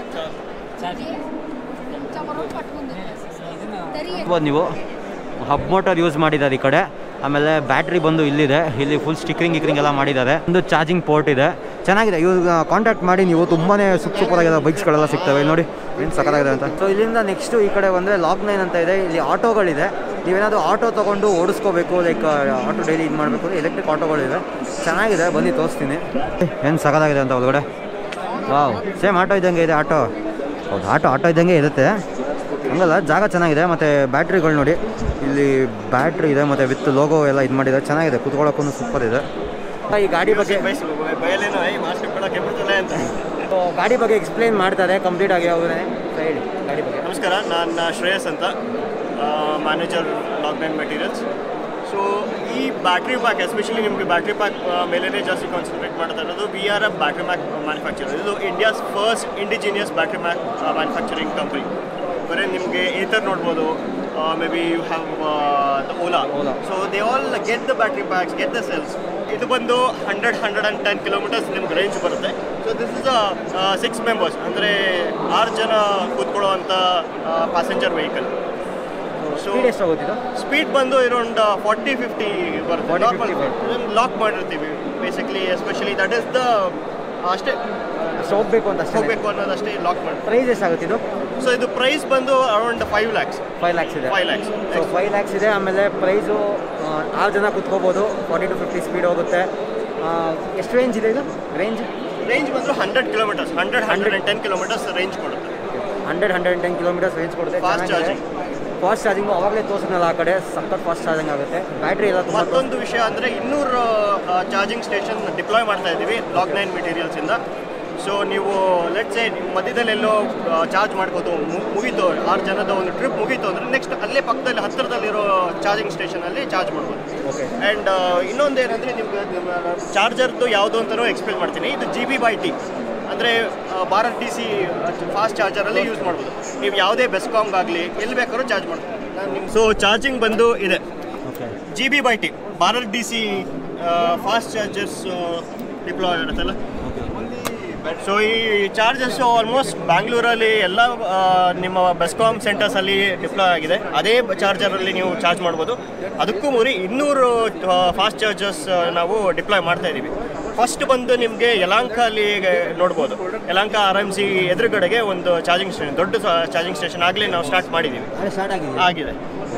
Dari ನೋಡ್ಬೋದು ನೀವು ಹಬ್ ಮೋಟರ್ ಯೂಸ್ ಮಾಡಿದ್ದಾರೆ ಈ ಕಡೆ ಆಮೇಲೆ ಬ್ಯಾಟ್ರಿ ಬಂದು ಇಲ್ಲಿದೆ ಇಲ್ಲಿ ಫುಲ್ ಸ್ಟಿಕ್ರಿಂಗ್ ಗಿಕ್ರಿಂಗ್ ಎಲ್ಲ ಮಾಡಿದ್ದಾರೆ ಒಂದು ಚಾರ್ಜಿಂಗ್ ಪೋರ್ಟ್ ಇದೆ ಚೆನ್ನಾಗಿದೆ ಇವ್ರು ಕಾಂಟ್ಯಾಕ್ಟ್ ಮಾಡಿ ನೀವು ತುಂಬಾ ಸೂಪರ್ ಸೂಪರ್ ಆಗಿರೋ ಬೈಕ್ಸ್ಗಳೆಲ್ಲ ಸಿಗ್ತವೆ ಇಲ್ಲಿ ನೋಡಿ ಏನು ಸಕ್ಕತ್ತಾಗಿದೆ ಅಂತ ಸೊ ಇಲ್ಲಿಂದ ನೆಕ್ಸ್ಟು ಈ ಕಡೆ ಬಂದರೆ ಲಾಕ್ ನೈನ್ ಅಂತ ಇದೆ ಇಲ್ಲಿ ಆಟೋಗಳಿದೆ ನೀವೇನಾದರೂ ಆಟೋ ತೊಗೊಂಡು ಓಡಿಸ್ಕೋಬೇಕು ಲೈಕ್ ಆಟೋ ಡೈಲಿ ಇದು ಮಾಡಬೇಕು ಅಂದರೆ ಎಲೆಕ್ಟ್ರಿಕ್ ಆಟೋಗಳಿವೆ ಚೆನ್ನಾಗಿದೆ ಬನ್ನಿ ತೋರಿಸ್ತೀನಿ ಏನು ಸಕ್ಕತ್ತಾಗಿದೆ ಅಂತ ಒಳಗಡೆ ವಾವ್ ಸೇಮ್ ಆಟೋ ಇದ್ದಂಗೆ ಇದೆ ಆಟೋ ಹೌದು ಆಟೋ ಆಟೋ ಇದ್ದಂಗೆ ಇರುತ್ತೆ ಹಂಗಲ್ಲ ಜಾಗ ಚೆನ್ನಾಗಿದೆ ಮತ್ತು ಬ್ಯಾಟ್ರಿಗಳು ನೋಡಿ ಇಲ್ಲಿ ಬ್ಯಾಟ್ರಿ ಇದೆ ಮತ್ತು ವಿತ್ ಲೋಗೋ ಎಲ್ಲ ಇದು ಮಾಡಿದ್ದಾರೆ ಚೆನ್ನಾಗಿದೆ ಕುತ್ಕೊಳ್ಳೋಕ್ಕೂ ಸೂಪರ್ ಇದೆ ಈ ಗಾಡಿ ಬಗ್ಗೆ So, ಗಾಡಿ ಬಗ್ಗೆ ಎಕ್ಸ್ಪ್ಲೇನ್ ಮಾಡ್ತಾರೆ ಕಂಪ್ಲೀಟ್ ಆಗಿ ಅವರೇ ಹೇಳಿ ಗಾಡಿ ಬಗ್ಗೆ ನಮಸ್ಕಾರ ನಾನು ಶ್ರೇಯಸ್ ಅಂತ ಮ್ಯಾನೇಜರ್ ಲಾಕ್ಡೌನ್ ಮೆಟೀರಿಯಲ್ಸ್ ಸೊ ಈ ಬ್ಯಾಟ್ರಿ ಪ್ಯಾಕ್ ಎಸ್ಪೆಷಲಿ ನಿಮಗೆ ಬ್ಯಾಟ್ರಿ ಪ್ಯಾಕ್ ಮೇಲೇ ಜಾಸ್ತಿ ಕಾನ್ಸಂಟ್ರೇಟ್ ಮಾಡ್ತಾ ಇರೋದು we are a battery pack manufacture ಇದು India's first indigenous battery mac manufacturing company ಬರೀ ನಿಮಗೆ ಏತರ್ ನೋಡ್ಬೋದು may be you have the Ola Ola. So they all get the battery packs get the cells ಇದು ಬಂದು hundred hundred and ten kilometers ನಿಮ್ಗೆ range ಬರುತ್ತೆ so this is a six members ಅಂದರೆ ಆರು ಜನ ಕೂತ್ಕೊಳ್ಳುವಂಥ ಪ್ಯಾಸೆಂಜರ್ ವೆಹಿಕಲ್ ಸೊ ಸ್ಪೀಡ್ ಎಷ್ಟು ಹೋಗುತ್ತಿದ್ದು ಸ್ಪೀಡ್ ಬಂದು ಅರೌಂಡ್ ಫಾರ್ಟಿ ಫಿಫ್ಟಿ ಬರುತ್ತೆ 40, ನಾರ್ಮಲ್ 50 ಲಾಕ್ ಮಾಡಿರ್ತೀವಿ basically especially that is the ಅಷ್ಟೇ ಅಷ್ಟು ಹೋಗ್ಬೇಕು ಅಂತ ಅಷ್ಟೇ ಹೋಗಬೇಕು ಅನ್ನೋದಷ್ಟೇ ಲಾಕ್ ಮಾಡಿ ಪ್ರೈಸ್ ಎಷ್ಟಾಗುತ್ತೆ ಇದು ಸೊ ಇದು ಪ್ರೈಸ್ ಬಂದು around five lakhs five lakhs ಇದೆ five lakhs so five lakhs ಇದೆ ಆಮೇಲೆ ಪ್ರೈಸು ಆರು ಜನ ಕುತ್ಕೋಬೋದು ಫಾರ್ಟಿ ಟು ಫಿಫ್ಟಿ ಸ್ಪೀಡ್ ಹೋಗುತ್ತೆ ಆ, ಎಷ್ಟು ರೇಂಜ್ ಇದೆ ಇದು ರೇಂಜ್ ರೇಂಜ್ ಬಂದು hundred kilometers hundred hundred and ten kilometers range ಕೊಡುತ್ತೆ hundred hundred ten kilometers range ಕೊಡುತ್ತೆ Fast charging. ಫಾಸ್ಟ್ ಚಾರ್ಜಿಂಗು ಅವಾಗಲೇ ತೋರಿಸಿದ್ನಲ್ಲ ಆ ಕಡೆ ಸಖತ್ ಫಾಸ್ಟ್ ಚಾರ್ಜಿಂಗ್ ಆಗುತ್ತೆ ಬ್ಯಾಟ್ರಿ ಎಲ್ಲ ತುಂಬ ಮತ್ತೊಂದು ವಿಷಯ ಅಂದರೆ ಇನ್ನೂರು ಚಾರ್ಜಿಂಗ್ ಸ್ಟೇಷನ್ ಡಿಪ್ಲಾಯ್ ಮಾಡ್ತಾ ಇದ್ದೀವಿ ಲಾಕ್ ನೈನ್ ಮೆಟೀರಿಯಲ್ಸಿಂದ ಸೊ ನೀವು ಲೆಟ್ಸ್ ಎ ಮಧ್ಯದಲ್ಲಿ ಎಲ್ಲೋ ಚಾರ್ಜ್ ಮಾಡ್ಕೋತು ಮು- ಮುಗೀತು ಆರು ಜನದ ಒಂದು ಟ್ರಿಪ್ ಮುಗೀತು ಅಂದರೆ ನೆಕ್ಸ್ಟ್ ಅಲ್ಲೇ ಪಕ್ಕದಲ್ಲಿ ಹತ್ತಿರದಲ್ಲಿರೋ ಚಾರ್ಜಿಂಗ್ ಸ್ಟೇಷನಲ್ಲಿ ಚಾರ್ಜ್ ಮಾಡ್ಬೋದು ಓಕೆ ಆ್ಯಂಡ್ ಇನ್ನೊಂದು ಏನಂದರೆ ನಿಮ್ಗೆ ಚಾರ್ಜರ್ದು ಯಾವುದು ಅಂತಲೂ ಎಕ್ಸ್ಪ್ಲೇನ್ ಮಾಡ್ತೀನಿ ಇದು ಜಿ ಬಿ ಬೈ ಟಿ ಅಂದರೆ ಭಾರತ್ ಡಿ ಸಿ ಫಾಸ್ಟ್ ಚಾರ್ಜರಲ್ಲಿ ಯೂಸ್ ಮಾಡ್ಬೋದು ನೀವು ಯಾವುದೇ ಬೆಸ್ಕಾಮ್ಗಾಗಲಿ ಎಲ್ಲಿ ಬೇಕಾದ್ರೂ ಚಾರ್ಜ್ ಮಾಡ್ಬೋದು ನಿಮ್ಮ ಸೊ ಚಾರ್ಜಿಂಗ್ ಬಂದು ಇದೆ okay G B by T Bharat D C fast chargers deploy ಇರುತ್ತಲ್ಲ ಸೊ ಈ ಚಾರ್ಜಸ್ ಆಲ್ಮೋಸ್ಟ್ ಬ್ಯಾಂಗ್ಳೂರಲ್ಲಿ ಎಲ್ಲ ಆ, ನಿಮ್ಮ ಬೆಸ್ಕಾಮ್ ಸೆಂಟರ್ಸಲ್ಲಿ ಡಿಪ್ಲಾಯ್ ಆಗಿದೆ ಅದೇ ಚಾರ್ಜರಲ್ಲಿ ನೀವು ಚಾರ್ಜ್ ಮಾಡ್ಬೋದು ಅದಕ್ಕೂ ಮುರಿ ಇನ್ನೂರು ಫಾಸ್ಟ್ ಚಾರ್ಜಸ್ ನಾವು ಡಿಪ್ಲಾಯ್ ಮಾಡ್ತಾ ಇದ್ದೀವಿ ಫಸ್ಟ್ ಬಂದು ನಿಮಗೆ ಯಲಾಂಕ ಅಲ್ಲಿ ನೋಡ್ಬೋದು ಯಲಾಂಕ ಆರ್ ಎಮ್ ಸಿ ಎದುರುಗಡೆಗೆ ಒಂದು ಚಾರ್ಜಿಂಗ್ ಸ್ಟೇಷನ್ ದೊಡ್ಡ ಚಾರ್ಜಿಂಗ್ ಸ್ಟೇಷನ್ ಆಗಲೇ ನಾವು ಸ್ಟಾರ್ಟ್ ಮಾಡಿದ್ದೀವಿ ಅದೇ ಸ್ಟಾರ್ಟ್ ಆಗಿದೆ ಆಗಿದೆ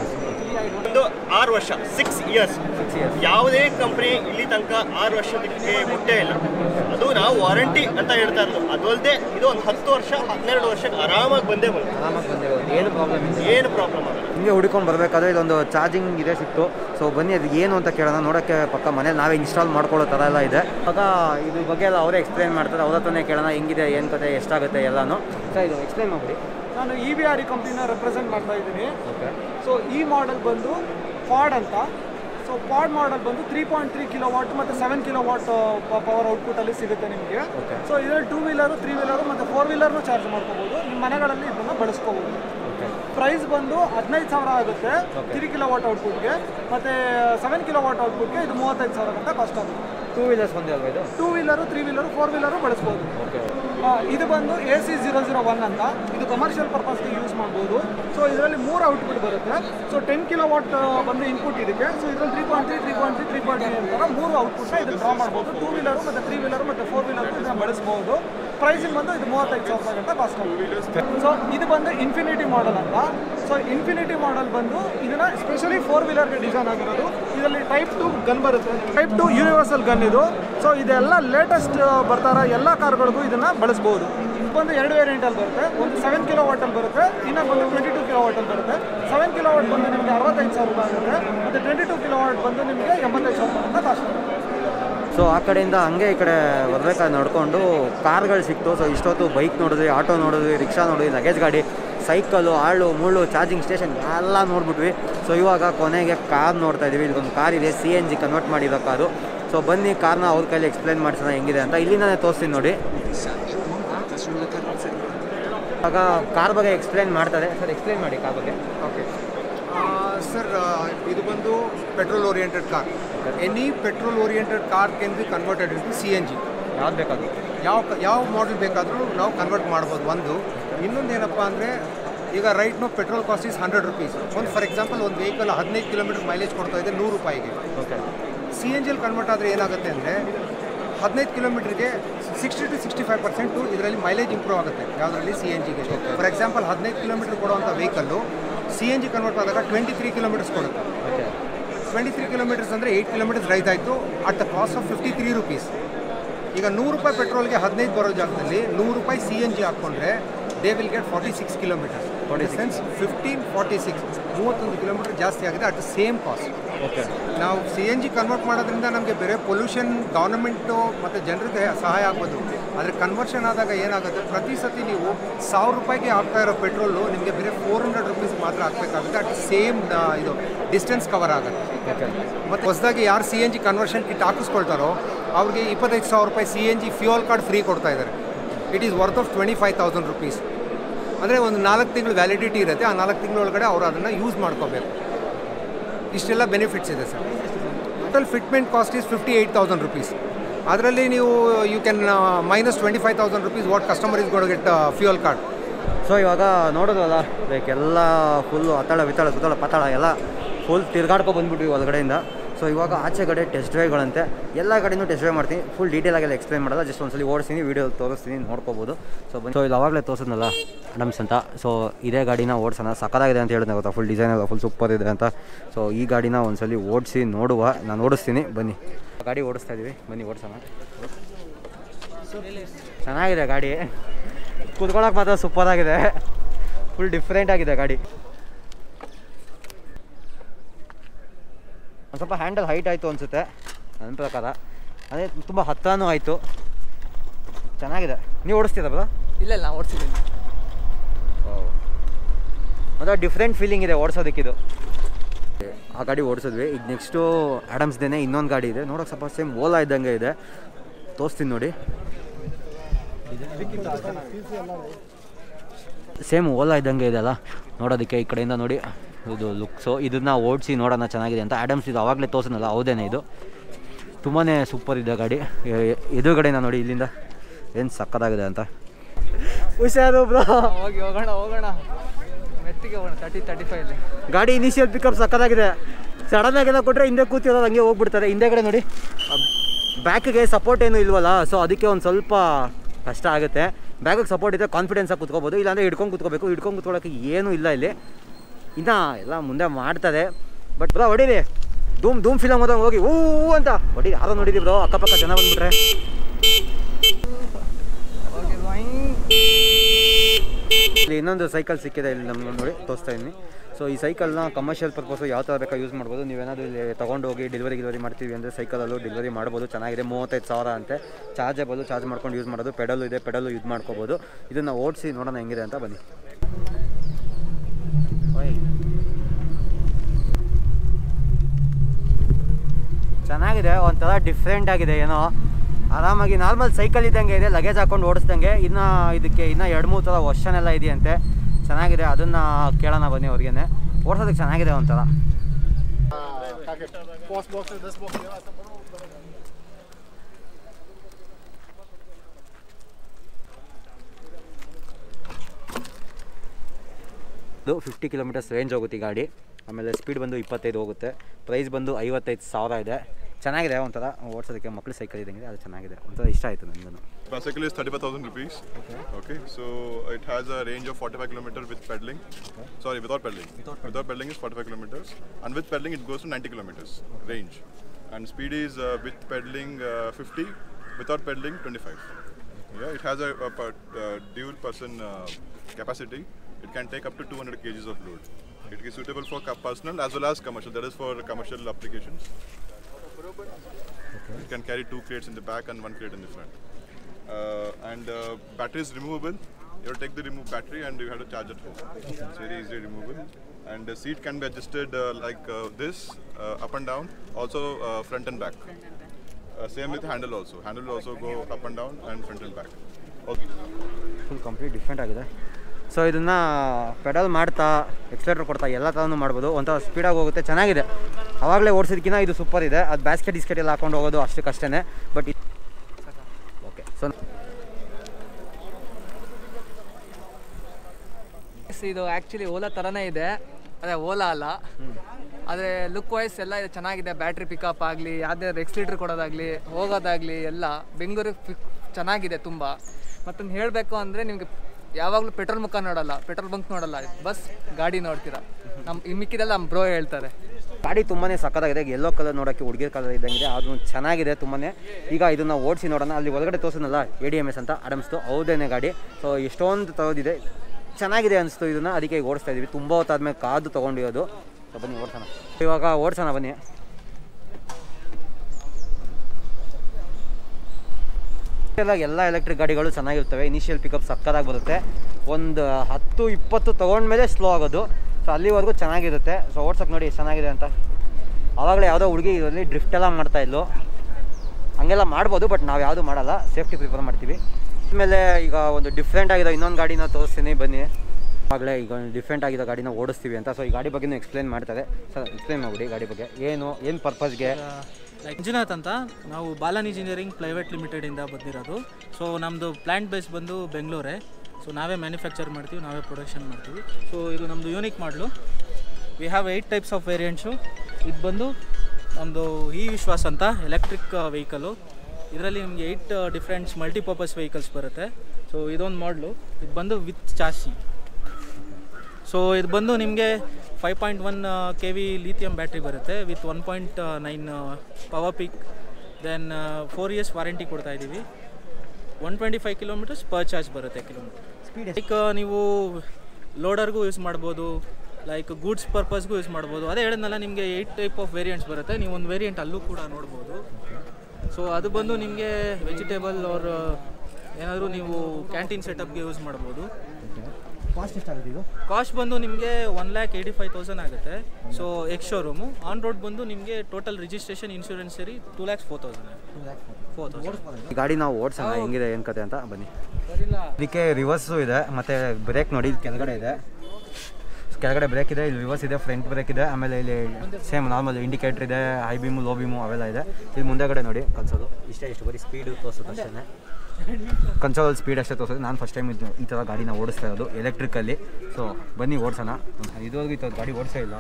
ಒಂದು ಆರು ವರ್ಷ ಸಿಕ್ಸ್ ಇಯರ್ಸ್ ಯಾವುದೇ ಕಂಪ್ನಿ ಇಲ್ಲಿ ತನಕ ಆರು ವರ್ಷದಕ್ಕೆ ಮುಟ್ಟೇ ಇಲ್ಲ ಅದು ನಾವು ವಾರಂಟಿ ಅಂತ ಹೇಳ್ತಾ ಇರೋದು ಅದು ಅಲ್ಲದೆ ಇದು ಒಂದು ಹತ್ತು ವರ್ಷ ಹನ್ನೆರಡು ವರ್ಷಕ್ಕೆ ಆರಾಮಾಗಿ ಬಂದೇ ಬರುತ್ತೆ ಆರಾಮಾಗಿ ಬಂದಿರೋದು ಏನು ಪ್ರಾಬ್ಲಮ್ ಇಲ್ಲ ಏನು ಪ್ರಾಬ್ಲಮ್ ಆಗಲ್ಲ ಹಿಂಗೆ ಹುಡ್ಕೊಂಡು ಬರಬೇಕಾದ್ರೆ ಇದೊಂದು ಚಾರ್ಜಿಂಗ್ ಇದೆ ಸಿಕ್ತು ಸೊ ಬನ್ನಿ ಅದು ಏನು ಅಂತ ಕೇಳೋಣ ನೋಡೋಕ್ಕೆ ಪಕ್ಕ ಮನೇಲಿ ನಾವೇ ಇನ್ಸ್ಟಾಲ್ ಮಾಡ್ಕೊಳ್ಳೋ ಥರ ಎಲ್ಲ ಇದೆ ಆಗ ಇದ್ರ ಬಗ್ಗೆ ಎಲ್ಲ ಅವರೇ ಎಕ್ಸ್ಪ್ಲೈನ್ ಮಾಡ್ತಾರೆ ಅವ್ರ ಹತ್ರನೇ ಕೇಳೋಣ ಹೆಂಗಿದೆ ಏನು ಕತೆ ಎಷ್ಟಾಗುತ್ತೆ ಎಲ್ಲನೂ ಸೊ ಇದು ಎಕ್ಸ್ಪ್ಲೈನ್ ಮಾಡ್ಬಿಡಿ ನಾನು ಇ ವಿ ಆರ್ ಇ ಕಂಪ್ನಿನ ರೆಪ್ರೆಸೆಂಟ್ ಮಾಡ್ತಾ ಇದ್ದೀನಿ ಓಕೆ ಸೊ ಈ ಮಾಡೆಲ್ ಬಂದು ಫಾಡ್ ಅಂತ ಸೊ ಫಾಡ್ ಮಾಡೆಲ್ ಬಂದು three point three kilowatt ಮತ್ತು ಸೆವೆನ್ ಕಿಲೋ ವಾಟ್ ಪವರ್ ಔಟ್ಪುಟ್ಟಲ್ಲಿ ಸಿಗುತ್ತೆ ನಿಮಗೆ Okay. ಸೊ ಇದರಲ್ಲಿ ಟೂ ವೀಲರು ತ್ರೀ ವೀಲರು ಮತ್ತು ಫೋರ್ ವೀಲರ್ನು ಚಾರ್ಜ್ ಮಾಡ್ಕೋಬೋದು ನಿಮ್ಮ ಮನೆಗಳಲ್ಲಿ ಇದನ್ನು ಬಳಸ್ಕೋಬೋದು ಓಕೆ ಪ್ರೈಸ್ ಬಂದು ಹದಿನೈದು ಸಾವಿರ ಆಗುತ್ತೆ ತ್ರೀ ಕಿಲೋ ವಾಟ್ ಔಟ್ಪುಟ್ಗೆ ಮತ್ತು ಸೆವೆನ್ ಕಿಲೋ ವಾಟ್ ಔಟ್ಪುಟ್ಗೆ ಇದು ಮೂವತ್ತೈದು ಸಾವಿರ ಅಂತ ಕಾಸ್ಟ್ ಆಗುತ್ತೆ ಟೂ ವೀಲರ್ಸ್ ಒಂದೇ ಅಲ್ವಾ ಇದು two wheeler three wheeler four wheeler ಬಳಸ್ಬೋದು ಓಕೆ ಆ, ಇದು ಬಂದು A C zero zero one ಅಂತ ಇದು ಕಮರ್ಷಿಯಲ್ ಪರ್ಪಸ್ಗೆ ಯೂಸ್ ಮಾಡ್ಬೋದು ಸೊ ಇದರಲ್ಲಿ ಮೂರು ಔಟ್ಪುಟ್ ಬರುತ್ತೆ ಸೊ ಟೆನ್ ಕಿಲೋ ವಾಟ್ ಬಂದು ಇನ್ಪುಟ್ ಇದಕ್ಕೆ ಸೊ ಇದರಲ್ಲಿ three point three three point three three point three ಅಂತಾರೆ ಮೂರು ಔಟ್ಪುಟ್ನ ಇದಕ್ಕೆ ಡ್ರಾ ಮಾಡ್ಬೋದು ಟೂ ವೀಲರು ಮತ್ತು ತ್ರೀ ವೀಲರು ಮತ್ತು ಫೋರ್ ವೀಲರ್ ಇದನ್ನ ಬಳಸ್ಬೋದು ಪ್ರೈಸಿಂಗ್ ಬಂದು ಇದು ಮೂವತ್ತೈದು ಸಾವಿರ ರೂಪಾಯಿ ಅಂತ ಕಾಸ್ಟ್ ಆಗುತ್ತೆ ಸೊ ಇದು ಬಂದು ಇನ್ಫಿನಿಟಿ ಮಾಡೆಲ್ ಅಂತ ಸೊ ಇನ್ಫಿನಿಟಿ ಮಾಡೆಲ್ ಬಂದು ಇದನ್ನ ಸ್ಪೆಷಲಿ ಫೋರ್ ವೀಲರ್ಗೆ ಡಿಸೈನ್ ಆಗಿರೋದು ಇದರಲ್ಲಿ ಟೈಪ್ ಟು ಗನ್ ಬರುತ್ತೆ ಟೈಪ್ ಟು ಯೂನಿವರ್ಸಲ್ ಗನ್ ಇದು ಸೊ ಇದೆಲ್ಲ ಲೇಟೆಸ್ಟ್ ಬರ್ತಾರ ಎಲ್ಲ ಕಾರ್ಗಳಿಗೂ ಇದನ್ನ ಬಳಸ್ಬೋದು ಇದು ಬಂದು ಎರಡು ವೇರಿಯಂಟಲ್ಲಿ ಬರುತ್ತೆ ಒಂದು ಸೆವೆನ್ ಕಿಲೋ ವಾಟಲ್ಲಿ ಬರುತ್ತೆ ಇನ್ನೊಂದು ಬಂದು ಟ್ವೆಂಟಿ ಟೂ ಕಿಲೋ ವಾಟಲ್ಲಿ ಬರುತ್ತೆ ಸೆವೆನ್ ಕಿಲೋ ವಾಟ್ ಬಂದು ನಿಮಗೆ ಅರವತ್ತೈದು ಸಾವಿರ ರೂಪಾಯಿ ಆಗುತ್ತೆ ಮತ್ತು ಟ್ವೆಂಟಿ ಟೂ ಕಿಲೋ ವಾಟ್ ಬಂದು ನಿಮಗೆ ಎಂಬತ್ತೈದು ಸಾವಿರ ರೂಪಾಯಿ ಅಂತ ಕಾಸ್ಟ್ ಆಗುತ್ತೆ ಸೊ ಆ ಕಡೆಯಿಂದ ಹಂಗೆ ಈ ಕಡೆ ಬರ್ಬೇಕಾದ್ರೆ ನಡ್ಕೊಂಡು ಕಾರ್ಗಳು ಸಿಕ್ತು ಸೊ ಇಷ್ಟೊತ್ತು ಬೈಕ್ ನೋಡಿದ್ವಿ ಆಟೋ ನೋಡಿದ್ವಿ ರಿಕ್ಷಾ ನೋಡಿದ್ವಿ ಲಗೇಜ್ ಗಾಡಿ ಸೈಕಲ್ಲು ಆಳು ಮುಳ್ಳು ಚಾರ್ಜಿಂಗ್ ಸ್ಟೇಷನ್ ಎಲ್ಲ ನೋಡ್ಬಿಟ್ವಿ ಸೊ ಇವಾಗ ಕೊನೆಗೆ ಕಾರ್ ನೋಡ್ತಾ ಇದ್ದೀವಿ ಇದೊಂದು ಕಾರ್ ಇದೆ ಸಿ ಎನ್ ಜಿ ಕನ್ವರ್ಟ್ ಮಾಡಿರೋ ಕಾರು ಸೊ ಬನ್ನಿ ಕಾರ್ನ ಅವ್ರ ಕೈಲಿ ಎಕ್ಸ್ಪ್ಲೈನ್ ಮಾಡ್ಸೋಣ ಹೆಂಗಿದೆ ಅಂತ ಇಲ್ಲಿಂದಾನೆ ತೋರಿಸ್ತೀನಿ ನೋಡಿ ಆಗ ಕಾರ್ ಬಗ್ಗೆ ಎಕ್ಸ್ಪ್ಲೈನ್ ಮಾಡ್ತಾರೆ ಸರ್ ಎಕ್ಸ್ಪ್ಲೈನ್ ಮಾಡಿ ಕಾರ್ ಬಗ್ಗೆ ಓಕೆ ಸರ್ ಇದು ಬಂದು petrol oriented car any petrol oriented car can be converted into C N G ಯಾವ್ದು ಬೇಕಾದ್ರು ಯಾವ ಯಾವ ಮಾಡಲ್ ಬೇಕಾದರೂ ನಾವು ಕನ್ವರ್ಟ್ ಮಾಡ್ಬೋದು ಒಂದು ಇನ್ನೊಂದು ಏನಪ್ಪ ಅಂದರೆ ಈಗ right no petrol cost is hundred rupees ಒಂದು ಫಾರ್ ಎಕ್ಸಾಂಪಲ್ ಒಂದು ವೆಹಿಕಲ್ ಹದಿನೈದು ಕಿಲೋಮೀಟರ್ ಮೈಲೇಜ್ ಕೊಡ್ತಾ ಇದೆ ನೂರು ರೂಪಾಯಿಗೆ ಓಕೆ ಸಿ ಎನ್ ಜಿಲ್ ಕನ್ವರ್ಟ್ ಆದರೆ ಏನಾಗುತ್ತೆ ಅಂದರೆ ಹದಿನೈದು ಕಿಲೋಮೀಟ್ರಿಗೆ sixty to sixty five percent ಇದರಲ್ಲಿ ಮೈಲೇಜ್ ಇಂಪ್ರೂವ್ ಆಗುತ್ತೆ ಯಾವುದರಲ್ಲಿ ಸಿ ಎನ್ ಜಿಗೆ ಫಾರ್ ಎಕ್ಸಾಂಪಲ್ ಹದಿನೈದು ಕಿಲೋಮೀಟರ್ ಕೊಡುವಂಥ vehicle C N G convert ಆದಾಗ ಟ್ವೆಂಟಿ ತ್ರೀ ಕಿಲೋಮೀಟರ್ಸ್ ಕೊಡುತ್ತೆ ಓಕೆ ಟ್ವೆಂಟಿ ತ್ರೀ ಕಿಲೋಮೀಟರ್ಸ್ ಅಂದರೆ ಏಯ್ಟ್ ಕಿಲೋಮೀಟರ್ಸ್ ರೈಸ್ ಆಯಿತು at the cost of fifty three rupees ಈಗ ನೂರು ರೂಪಾಯಿ ಪೆಟ್ರೋಲ್ಗೆ ಹದಿನೈದು ಬರೋ ಜಾಗದಲ್ಲಿ ನೂರು ರೂಪಾಯಿ ಸಿ ಎನ್ ಜಿ ಹಾಕ್ಕೊಂಡ್ರೆ they will get forty six kilometers forty sense fifteen forty six ಮೂವತ್ತೊಂದು ಕಿಲೋಮೀಟರ್ ಜಾಸ್ತಿ ಆಗಿದೆ at the same cost okay ನಾವು ಸಿ ಎನ್ ಜಿ ಕನ್ವರ್ಟ್ ಮಾಡೋದ್ರಿಂದ ನಮಗೆ ಬೇರೆ ಪೊಲ್ಯೂಷನ್ ಗೌರ್ಮೆಂಟು ಮತ್ತು ಜನರಿಗೆ ಸಹಾಯ ಆಗ್ಬೋದು ಆದರೆ ಕನ್ವರ್ಷನ್ ಆದಾಗ ಏನಾಗುತ್ತೆ ಪ್ರತಿ ಸತಿ ನೀವು ಸಾವಿರ ರೂಪಾಯಿಗೆ ಆಗ್ತಾ ಇರೋ ಪೆಟ್ರೋಲು ನಿಮಗೆ ಬೇರೆ ಫೋರ್ ಹಂಡ್ರೆಡ್ ರುಪೀಸ್ ಮಾತ್ರ ಹಾಕಬೇಕಾಗುತ್ತೆ ಅಟ್ ಸೇಮ್ ಇದು ಡಿಸ್ಟೆನ್ಸ್ ಕವರ್ ಆಗುತ್ತೆ ಓಕೆ ಮತ್ತು ಹೊಸದಾಗಿ ಯಾರು C N G conversion kit ಹಾಕಿಸ್ಕೊಳ್ತಾರೋ ಅವ್ರಿಗೆ ಇಪ್ಪತ್ತೈದು ಸಾವಿರ ರೂಪಾಯಿ C N G fuel card free ಕೊಡ್ತಾ ಇದ್ದಾರೆ it is worth of twenty five thousand rupees ಅಂದರೆ ಒಂದು ನಾಲ್ಕು ತಿಂಗಳು ವ್ಯಾಲಿಡಿಟಿ ಇರುತ್ತೆ ಆ ನಾಲ್ಕು ತಿಂಗಳೊಳಗಡೆ ಅವರು ಅದನ್ನು ಯೂಸ್ ಮಾಡ್ಕೋಬೇಕು ಇಷ್ಟೆಲ್ಲ ಬೆನಿಫಿಟ್ಸ್ ಇದೆ sir total fitment cost is fifty eight thousand rupees ಅದರಲ್ಲಿ ನೀವು you can minus twenty five thousand rupees what customer is got get fuel card so ಇವಾಗ ನೋಡೋದಲ್ಲ ಲೈಕ್ ಎಲ್ಲ ಫುಲ್ಲು ಅತಳ ವಿತಳ ಸುತ್ತಳ ಪತಳ ಎಲ್ಲ ಫುಲ್ ತಿರ್ಗಾಡ್ಕೊ ಬಂದ್ಬಿಟ್ವಿ ಒಳಗಡೆಯಿಂದ ಸೊ ಇವಾಗ ಆಚೆ ಕಡೆ ಟೆಸ್ಟ್ ಡ್ರೈವ್ಗಳಂತೆ ಎಲ್ಲ ಕಡೆನೂ ಟೆಸ್ಟ್ ಡ್ರೈವ್ ಮಾಡ್ತೀನಿ ಫುಲ್ ಡೀಟೇಲ್ ಆಗೆಲ್ಲ ಎಕ್ಸ್ಪ್ಲೈನ್ ಮಾಡಲ್ಲ ಜಸ್ಟ್ ಒಂದ್ಸಲಿ ಓಡಿಸ್ತೀನಿ ವೀಡಿಯೋ ತೋರಿಸ್ತೀನಿ ನೋಡ್ಕೋಬೋದು ಸೊ ಬನ್ನಿ ಸೊ ಇಲ್ಲಿ ಅವಾಗಲೇ ತೋರಿಸಿದ್ನಲ್ಲ ಅಡಮ್ಸ್ ಅಂತ ಸೊ ಇದೇ ಗಾಡಿನ ಓಡಿಸೋಣ ಸಕ್ಕದಾಗಿದೆ ಅಂತ ಹೇಳಿದ್ನ ಗೊತ್ತಾ ಫುಲ್ ಡಿಸೈನ್ ಎಲ್ಲ ಫುಲ್ ಸೂಪರ್ ಇದೆ ಅಂತ ಸೊ ಈ ಗಾಡಿನ ಒಂದ್ಸಲಿ ಓಡಿಸಿ ನೋಡುವ ನಾನು ಓಡಿಸ್ತೀನಿ ಬನ್ನಿ ಗಾಡಿ ಓಡಿಸ್ತಾ ಇದ್ದೀವಿ ಬನ್ನಿ ಓಡಿಸೋಣ ಚೆನ್ನಾಗಿದೆ ಗಾಡಿ ಕುತ್ಕೊಳ್ಳೋಕೆ ಮಾತ್ರ ಸೂಪರ್ ಆಗಿದೆ ಫುಲ್ ಡಿಫ್ರೆಂಟ್ ಆಗಿದೆ ಗಾಡಿ ಒಂದು ಸ್ವಲ್ಪ ಹ್ಯಾಂಡಲ್ ಹೈಟ್ ಆಯಿತು ಅನಿಸುತ್ತೆ ನನ್ನ ಪ್ರಕಾರ ಅದೇ ತುಂಬ ಹತ್ರನೂ ಆಯಿತು ಚೆನ್ನಾಗಿದೆ ನೀವು ಓಡಿಸ್ತೀರ ಬರ ಇಲ್ಲ ಇಲ್ಲ ನಾನು ಓಡಿಸಿದ್ದೀನಿ ಒಂಥರ ಡಿಫ್ರೆಂಟ್ ಫೀಲಿಂಗ್ ಇದೆ ಓಡಿಸೋದಕ್ಕಿದು ಆ ಗಾಡಿ ಓಡಿಸಿದ್ವಿ ಈಗ ನೆಕ್ಸ್ಟು ಆಡಮ್ಸ್ದೇನೆ ಇನ್ನೊಂದು ಗಾಡಿ ಇದೆ ನೋಡೋಕೆ ಸ್ವಲ್ಪ ಸೇಮ್ ಓಲಾ ಇದ್ದಂಗೆ ಇದೆ ತೋರಿಸ್ತೀನಿ ನೋಡಿ ಸೇಮ್ ಓಲಾ ಇದ್ದಂಗೆ ಇದೆ ಅಲ್ಲ ನೋಡೋದಕ್ಕೆ ಈ ಕಡೆಯಿಂದ ನೋಡಿ ಇದು ಲುಕ್ಸು ಇದನ್ನ ಓಡಿಸಿ ನೋಡೋಣ ಚೆನ್ನಾಗಿದೆ ಅಂತ ಆಡಮ್ಸ್ ಇದು ಆವಾಗಲೇ ತೋರಿಸಿದ್ನಲ್ಲ ಹೌದೇನೆ ಇದು ತುಂಬಾ ಸೂಪರ್ ಇದೆ ಗಾಡಿ ಎ- ಎದುರುಗಡೆನ ನೋಡಿ ಇಲ್ಲಿಂದ ಏನು ಸಕ್ಕತ್ತಾಗಿದೆ ಅಂತ ಹುಷಾರು ಬ್ರೋ ಹೋಗಿ ಹೋಗೋಣ ಹೋಗೋಣ ಮೆತ್ತಿಗೆ ಹೋಗೋಣ ತರ್ಟಿ ತರ್ಟಿ ಫೈವ್ ಗಾಡಿ ಇನಿಷಿಯಲ್ ಪಿಕಪ್ ಸಕ್ಕತ್ತಾಗಿದೆ ಸಡನ್ ಆಗೆಲ್ಲ ಕೊಟ್ಟರೆ ಹಿಂದೆ ಕೂತಿರೋದು ಹಂಗೆ ಹೋಗ್ಬಿಡ್ತಾರೆ ಹಿಂದೆಗಡೆ ನೋಡಿ ಬ್ಯಾಕ್ಗೆ ಸಪೋರ್ಟ್ ಏನು ಇಲ್ವಲ್ಲ ಸೊ ಅದಕ್ಕೆ ಒಂದು ಸ್ವಲ್ಪ ಕಷ್ಟ ಆಗುತ್ತೆ ಬ್ಯಾಗಿಗೆ ಸಪೋರ್ಟ್ ಇದ್ದರೆ ಕಾನ್ಫಿಡೆನ್ಸಾಗಿ ಕೂತ್ಕೋಬೋದು ಇಲ್ಲಾಂದರೆ ಹಿಡ್ಕೊಂಡು ಕೂತ್ಕೋಬೇಕು ಹಿಡ್ಕೊಂಡು ಕೂತ್ಕೊಳ್ಳೋಕೆ ಏನೂ ಇಲ್ಲ ಇಲ್ಲಿ ಇನ್ನು ಎಲ್ಲ ಮುಂದೆ ಮಾಡ್ತಾರೆ ಬಟ್ ಬ್ರೋ ಹೊಡೀರಿ ಧೂಮ್ ಧೂಮ್ ಫಿಲಮ್ ಹೋದಂಗೆ ಹೋಗಿ ಹೂ ಅಂತ ಹೊಡಿ ಯಾರೋ ನೋಡಿದಿ ಬ್ರೋ ಅಕ್ಕಪಕ್ಕ ಜನ ಬಂದ್ಬಿಟ್ರೆ ಇಲ್ಲಿ ಇನ್ನೊಂದು ಸೈಕಲ್ ಸಿಕ್ಕಿದೆ ಇಲ್ಲಿ ನಮ್ಗೆ ನೋಡಿ ತೋರಿಸ್ತಾ ಇದ್ದೀನಿ ಸೊ ಈ ಸೈಕಲ್ನ ಕಮರ್ಷಿಯಲ್ ಪರ್ಪಸು ಯಾವ ಥರ ಬೇಕಾ ಯೂಸ್ ಮಾಡ್ಬೋದು ನೀವೇನಾದರೂ ಇಲ್ಲಿ ತೊಗೊಂಡು ಹೋಗಿ ಡೆಲಿವರಿ ಗಿಲಿವರಿ ಮಾಡ್ತೀವಿ ಅಂದರೆ ಸೈಕಲಲ್ಲೂ ಡೆಲಿವರಿ ಮಾಡ್ಬೋದು ಚೆನ್ನಾಗಿದೆ ಮೂವತ್ತೈದು ಸಾವಿರ ಅಂತೆ ಚಾರ್ಜೇಬಲು ಚಾರ್ಜ್ ಮಾಡ್ಕೊಂಡು ಯೂಸ್ ಮಾಡೋದು ಪೆಡಲು ಇದೆ ಪೆಡಲು ಯೂಸ್ ಮಾಡ್ಕೋಬೋದು ಇದನ್ನು ಓಡಿಸಿ ನೋಡೋಣ ಹೆಂಗಿದೆ ಅಂತ ಬನ್ನಿ ಓಯ್. ಚೆನ್ನಾಗಿದೆ ಒಂಥರ ಡಿಫ್ರೆಂಟ್ ಆಗಿದೆ ಏನೋ ಆರಾಮಾಗಿ ನಾರ್ಮಲ್ ಸೈಕಲ್ ಇದ್ದಂಗೆ ಇದೆ ಲಗೇಜ್ ಹಾಕೊಂಡು ಓಡಿಸ್ದಂಗೆ ಇನ್ನು ಇದಕ್ಕೆ ಇನ್ನೂ ಎರಡು ಮೂರು ಥರ ವರ್ಷನ್ ಎಲ್ಲ ಇದೆಯಂತೆ ಚೆನ್ನಾಗಿದೆ ಅದನ್ನು ಕೇಳೋಣ ಬನ್ನಿ ಅವ್ರಿಗೇನೆ ಓಡಿಸೋದಕ್ಕೆ ಚೆನ್ನಾಗಿದೆ ಒಂಥರ ಇದು ಫಿಫ್ಟಿ ಕಿಲೋಮೀಟರ್ಸ್ ರೇಂಜ್ ಹೋಗುತ್ತೆ ಈ ಗಾಡಿ ಆಮೇಲೆ ಸ್ಪೀಡ್ ಬಂದು ಇಪ್ಪತ್ತೈದು ಹೋಗುತ್ತೆ ಪ್ರೈಸ್ ಬಂದು ಐವತ್ತೈದು ಸಾವಿರ ಇದೆ ಚೆನ್ನಾಗಿದೆ ಒಂಥರ ಓಡಿಸೋದಕ್ಕೆ ಮಕ್ಕಳು ಸೈಕಲ್ ಇದ್ದಂಗಿದೆ ಅದು ಚೆನ್ನಾಗಿದೆ ಒಂಥರ ಇಷ್ಟ ಆಯಿತು ನನಗೂ Bicycle is 35,000 rupees. Okay. So it has a range of 45 kilometers with pedaling. Sorry, without pedaling. Without, pedaling is 45 kilometers, and with pedaling it goes to 90 kilometers range. And speed is uh, with pedaling uh, 50, without pedaling 25. Yeah, it has a, a per, uh, dual person uh, capacity. It can take up to 200 kgs of load. It is suitable for co- personal as well as commercial. That is for commercial applications. It can carry two crates in the back and one crate in the front. Uh, and uh, battery is removable. You have to take the removed battery and you have to charge at home. It's very easily removable. And the seat can be adjusted uh, like uh, this, uh, up and down, also uh, front and back. Uh, same with handle also. Handle will also go up and down and front and back. Okay. Full complete different ಆಗಿದೆ so ಇದನ್ನು pedal ಮಾಡ್ತಾ accelerator ಕೊಡ್ತಾ ಎಲ್ಲ ಥರನೂ ಮಾಡ್ಬೋದು ಒಂಥರ ಸ್ಪೀಡಾಗಿ ಹೋಗುತ್ತೆ ಚೆನ್ನಾಗಿದೆ ಆವಾಗಲೇ ಓಡಿಸಿದ್ಕಿಂತ ಇದು ಸೂಪರ್ ಇದೆ ಅದು ಬ್ಯಾಸ್ಕೆಟ್ ಇಸ್ಕೆಟ್ ಎಲ್ಲ ಹಾಕೊಂಡು ಹೋಗೋದು ಅಷ್ಟಕ್ಕಷ್ಟೇ ಬಟ್ ಓಕೆ ಸೊ ಇದು ಆ್ಯಕ್ಚುಲಿ ಓಲಾ ಥರನೇ ಇದೆ ಅದೇ ಓಲಾ ಅಲ್ಲ ಆದರೆ ಲುಕ್ ವೈಸ್ ಎಲ್ಲ ಇದು ಚೆನ್ನಾಗಿದೆ ಬ್ಯಾಟ್ರಿ ಪಿಕಪ್ ಆಗಲಿ ಯಾವುದೇ ಎಕ್ಸ್ಲೀಟ್ರ್ ಕೊಡೋದಾಗಲಿ ಹೋಗೋದಾಗಲಿ ಎಲ್ಲ ಬೆಂಗಳೂರಿಗೆ ಫಿಕ್ ಚೆನ್ನಾಗಿದೆ ತುಂಬ ಮತ್ತೊಂದು ಹೇಳಬೇಕು ಅಂದರೆ ನಿಮಗೆ ಯಾವಾಗಲೂ ಪೆಟ್ರೋಲ್ ಮುಖ ನೋಡಲ್ಲ ಪೆಟ್ರೋಲ್ ಬಂಕ್ ನೋಡಲ್ಲ ಬಸ್ ಗಾಡಿ ನೋಡ್ತೀರಾ ನಮ್ಮ ಈ ಮಿಕ್ಕಿದೆಲ್ಲ ನಮ್ಮ ಬ್ರೋ ಹೇಳ್ತಾರೆ ಗಾಡಿ ತುಂಬಾ ಸಕ್ಕತ್ತಾಗಿದೆ ಎಲ್ಲೋ ಕಲರ್ ನೋಡೋಕ್ಕೆ ಹುಡುಗಿರ ಕಲರ್ ಇದ್ದಂಗಿದೆ ಅದು ಚೆನ್ನಾಗಿದೆ ತುಂಬಾ ಈಗ ಇದನ್ನು ಓಡಿಸಿ ನೋಡೋಣ ಅಲ್ಲಿ ಒಳಗಡೆ ತೋರಿಸಿದ್ನಲ್ಲ ಎ ಡಿ ಎಮ್ ಎಸ್ ಅಂತ ಅಡಮ್ಸ್ತು ಹೌದೇನೆ ಗಾಡಿ ಸೊ ಎಷ್ಟೊಂದು ತರೋದಿದೆ ಚೆನ್ನಾಗಿದೆ ಅನಿಸ್ತು ಇದನ್ನು ಅದಕ್ಕೆ ಈಗ ಓಡಿಸ್ತಾ ಇದ್ದೀವಿ ತುಂಬ ಹೊತ್ತಾದ್ಮೇಲೆ ಕಾದು ತೊಗೊಂಡಿರೋದು ಸೊ ಬನ್ನಿ ಓಡಿಸೋಣ ಇವಾಗ ಓಡಿಸೋಣ ಬನ್ನಿ ಎಲ್ಲ ಎಲ್ಲ ಎಲೆಕ್ಟ್ರಿಕ್ ಗಾಡಿಗಳು ಚೆನ್ನಾಗಿರ್ತವೆ ಇನಿಷಿಯಲ್ ಪಿಕಪ್ ಸಕ್ಕದಾಗಿ ಬರುತ್ತೆ ಒಂದು ಹತ್ತು ಇಪ್ಪತ್ತು ತೊಗೊಂಡ್ಮೇಲೆ ಸ್ಲೋ ಆಗೋದು ಸೊ ಅಲ್ಲಿವರೆಗೂ ಚೆನ್ನಾಗಿರುತ್ತೆ ಸೊ ಓಡ್ಸೋಕೆ ನೋಡಿ ಎಷ್ಟು ಚೆನ್ನಾಗಿದೆ ಅಂತ ಆವಾಗಲೇ ಯಾವುದೋ ಹುಡುಗಿ ಇದರಲ್ಲಿ ಡ್ರಿಫ್ಟ್ ಎಲ್ಲ ಮಾಡ್ತಾಯಿದ್ಲು ಹಂಗೆಲ್ಲ ಮಾಡ್ಬೋದು ಬಟ್ ನಾವು ಯಾವುದು ಮಾಡಲ್ಲ ಸೇಫ್ಟಿ ಪ್ರಿಫರ್ ಮಾಡ್ತೀವಿ ಆಮೇಲೆ ಈಗ ಒಂದು ಡಿಫ್ರೆಂಟ್ ಆಗಿರೋ ಇನ್ನೊಂದು ಗಾಡಿನ ತೋರಿಸ್ತೀನಿ ಬನ್ನಿ ಆವಾಗಲೇ ಈಗ ಡಿಫ್ರೆಂಟ್ ಆಗಿರೋ ಗಾಡಿನ ಓಡಿಸ್ತೀವಿ ಅಂತ ಸೊ ಈ ಗಾಡಿ ಬಗ್ಗೆನೂ ಎಕ್ಸ್ಪ್ಲೇನ್ ಮಾಡ್ತಾರೆ ಸರ್ ಎಕ್ಸ್ಪ್ಲೇನ್ ಮಾಡಿಬಿಡಿ ಗಾಡಿ ಬಗ್ಗೆ ಏನು ಏನು ಪರ್ಪಸ್ಗೆ ಲೈಕ್ ಮಂಜುನಾಥ್ ಅಂತ ನಾವು ಬಾಲನ್ ಇಂಜಿನಿಯರಿಂಗ್ ಪ್ರೈವೇಟ್ ಲಿಮಿಟೆಡಿಂದ ಬಂದಿರೋದು ಸೊ ನಮ್ಮದು ಪ್ಲ್ಯಾಂಟ್ ಬೇಸ್ ಬಂದು ಬೆಂಗಳೂರೇ ಸೊ ನಾವೇ ಮ್ಯಾನುಫ್ಯಾಕ್ಚರ್ ಮಾಡ್ತೀವಿ ನಾವೇ ಪ್ರೊಡಕ್ಷನ್ ಮಾಡ್ತೀವಿ ಸೊ ಇದು ನಮ್ಮದು ಯೂನಿಕ್ ಮಾಡಲು we have eight types of variants ಇದು ಬಂದು ನಮ್ಮದು ಇ ವಿಶ್ವಾಸ್ ಅಂತ ಎಲೆಕ್ಟ್ರಿಕ್ ವೆಹಿಕಲು ಇದರಲ್ಲಿ ನಿಮಗೆ ಏಯ್ಟ್ ಡಿಫ್ರೆಂಟ್ಸ್ ಮಲ್ಟಿಪರ್ಪಸ್ ವೆಹಿಕಲ್ಸ್ ಬರುತ್ತೆ ಸೊ ಇದೊಂದು ಮಾಡಲು ಇದು ಬಂದು ವಿತ್ ಚಾಸಿ ಸೊ ಇದು ಬಂದು ನಿಮಗೆ five point one K V lithium battery ಬರುತ್ತೆ with one point nine power peak then four years warranty ಕೊಡ್ತಾ ಇದ್ದೀವಿ one twenty five kilometers per charge ಬರುತ್ತೆ ಕಿಲೋಮೀಟರ್ ಸ್ಪೀಡ್ ಲೈಕ್ ನೀವು ಲೋಡರ್ಗೂ ಯೂಸ್ ಮಾಡ್ಬೋದು ಲೈಕ್ ಗೂಡ್ಸ್ ಪರ್ಪಸ್ಗೂ ಯೂಸ್ ಮಾಡ್ಬೋದು ಅದೇ ಹೇಳಿದ್ನಲ್ಲ ನಿಮಗೆ ಏಯ್ಟ್ ಟೈಪ್ ಆಫ್ ವೇರಿಯಂಟ್ಸ್ ಬರುತ್ತೆ ನೀವು ಒಂದು ವೇರಿಯಂಟ್ ಅಲ್ಲೂ ಕೂಡ ನೋಡ್ಬೋದು ಸೊ ಅದು ಬಂದು ನಿಮಗೆ ವೆಜಿಟೇಬಲ್ ಅವ್ರ ಏನಾದರೂ ನೀವು ಕ್ಯಾಂಟೀನ್ ಸೆಟಪ್ಗೆ ಯೂಸ್ ಮಾಡ್ಬೋದು ಕಾಸ್ಟ್ ಎಷ್ಟಾಗುತ್ತೆ ಇದು ಕಾಸ್ಟ್ ಬಂದು ನಿಮಗೆ one lakh eighty five thousand ಆಗುತ್ತೆ so ex showroom on road ಬಂದು ನಿಮಗೆ ಟೋಟಲ್ ರಿಜಿಸ್ಟ್ರೇಷನ್ ಇನ್ಶೂರೆನ್ಸ್ ಸೇರಿ two lakhs four thousand four thousand ಈ ಗಾಡಿ ನಾವು ಓಡ್ಸೋಣ ಹೆಂಗಿದೆ ಏನು ಕತೆ ಅಂತ ಬನ್ನಿ ಇದಕ್ಕೆ ರಿವರ್ಸು ಇದೆ ಮತ್ತು ಬ್ರೇಕ್ ನೋಡಿ ಇದು ಕೆಳಗಡೆ ಇದೆ ಕೆಳಗಡೆ ಬ್ರೇಕ್ ಇದೆ ಇಲ್ಲಿ ರಿವರ್ಸ್ ಇದೆ ಫ್ರಂಟ್ ಬ್ರೇಕ್ ಇದೆ ಆಮೇಲೆ ಇಲ್ಲಿ ಸೇಮ್ ನಾರ್ಮಲ್ ಇಂಡಿಕೇಟರ್ ಇದೆ ಹೈ ಬೀಮು ಲೋ ಬೀಮು ಅವೆಲ್ಲ ಇದೆ ಇಲ್ಲಿ ಮುಂದೆಗಡೆ ನೋಡಿ ಕನ್ಸೋದು ಇಷ್ಟೇ ಇಷ್ಟು ಬರೀ ಸ್ಪೀಡ್ ತೋರಿಸುತ್ತೆ ಅಷ್ಟೇ ಕನ್ಸೋಲ್ ಸ್ಪೀಡ್ ಅಷ್ಟೇ ತೋರಿಸೋದು ನಾನು ಫಸ್ಟ್ ಟೈಮ್ ಇದು ಈ ಥರ ಗಾಡಿನ ಓಡಿಸ್ತಾ ಇರೋದು ಎಲೆಕ್ಟ್ರಿಕಲ್ಲಿ ಸೊ ಬನ್ನಿ ಓಡಿಸೋಣ ಇದುವರೆಗೂ ಈ ಥರ ಗಾಡಿ ಓಡಿಸೇ ಇಲ್ಲ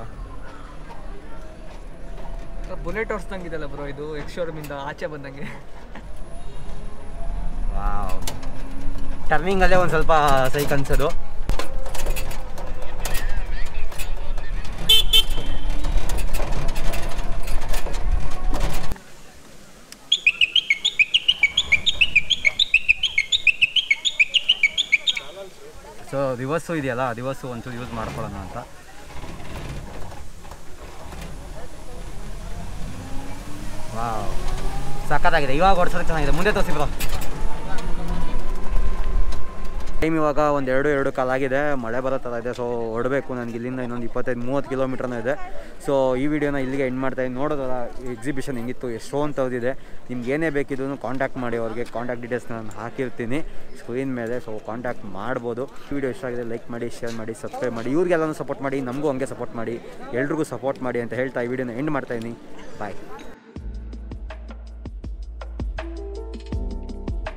ಬುಲೆಟ್ ಓಡಿಸ್ದಂಗಿದೆಲ್ಲ ಬ್ರೋ ಇದು ಎಕ್ಸ್ ಶೋರೂಮಿಂದ ಆಚೆ ಬಂದಂಗೆ ವಾವ್ ಟರ್ನಿಂಗಲ್ಲೇ ಒಂದು ಸ್ವಲ್ಪ ಸೈಕ್ ಅನ್ಸೋದು ಸೊ ರಿವರ್ಸು ಇದೆಯಲ್ಲ ರಿವರ್ಸು ಒಂಚೂರು ಯೂಸ್ ಮಾಡ್ಕೊಳ್ಳೋಣ ಅಂತ ವಾವ್ ಸಖತ್ತಾಗಿದೆ ಇವಾಗ ಓಡಿಸೋದು ಚೆನ್ನಾಗಿದೆ ಮುಂದೆ ತೋರಿಸಿ ಬ್ರೋ ಟೈಮ್ ಇವಾಗ ಒಂದು ಎರಡು ಎರಡು ಕಾಲಾಗಿದೆ ಮಳೆ ಬರೋ ಥರ ಇದೆ ಸೊ ಹೊಡಬೇಕು ನನಗೆ ಇಲ್ಲಿಂದ ಇನ್ನೊಂದು ಇಪ್ಪತ್ತೈದು ಮೂವತ್ತು ಕಿಲೋಮೀಟ್ರನೂ ಇದೆ ಸೊ ಈ ವಿಡಿಯೋನ ಇಲ್ಲಿಗೆ ಎಂಡ್ ಮಾಡ್ತಾ ಇದ್ದೀನಿ ನೋಡೋದಲ್ಲ ಎಕ್ಸಿಬಿಷನ್ ಹೆಂಗಿತ್ತು ಎಷ್ಟೊಂದು ತೆಗೆದಿದೆ ನಿಮ್ಗೆ ಏನೇ ಬೇಕಿದ್ರು ಕಾಂಟ್ಯಾಕ್ಟ್ ಮಾಡಿ ಅವ್ರಿಗೆ ಕಾಂಟ್ಯಾಕ್ಟ್ ಡೀಟೇಲ್ಸ್ ನಾನು ಹಾಕಿರ್ತೀನಿ ಸ್ಕ್ರೀನ್ ಮೇಲೆ ಸೊ ಕಾಂಟ್ಯಾಕ್ಟ್ ಮಾಡ್ಬೋದು ವಿಡಿಯೋ ಇಷ್ಟ ಆಗಿದೆ ಲೈಕ್ ಮಾಡಿ ಶೇರ್ ಮಾಡಿ ಸಬ್ಸ್ಕ್ರೈಬ್ ಮಾಡಿ ಇವ್ರಿಗೆಲ್ಲನೂ ಸಪೋರ್ಟ್ ಮಾಡಿ ನಮಗೂ ಹಂಗೆ ಸಪೋರ್ಟ್ ಮಾಡಿ ಎಲ್ರಿಗೂ ಸಪೋರ್ಟ್ ಮಾಡಿ ಅಂತ ಹೇಳ್ತಾ ಈ ವಿಡಿಯೋನ ಎಂಡ್ ಮಾಡ್ತಾ ಇದ್ದೀನಿ ಬಾಯ್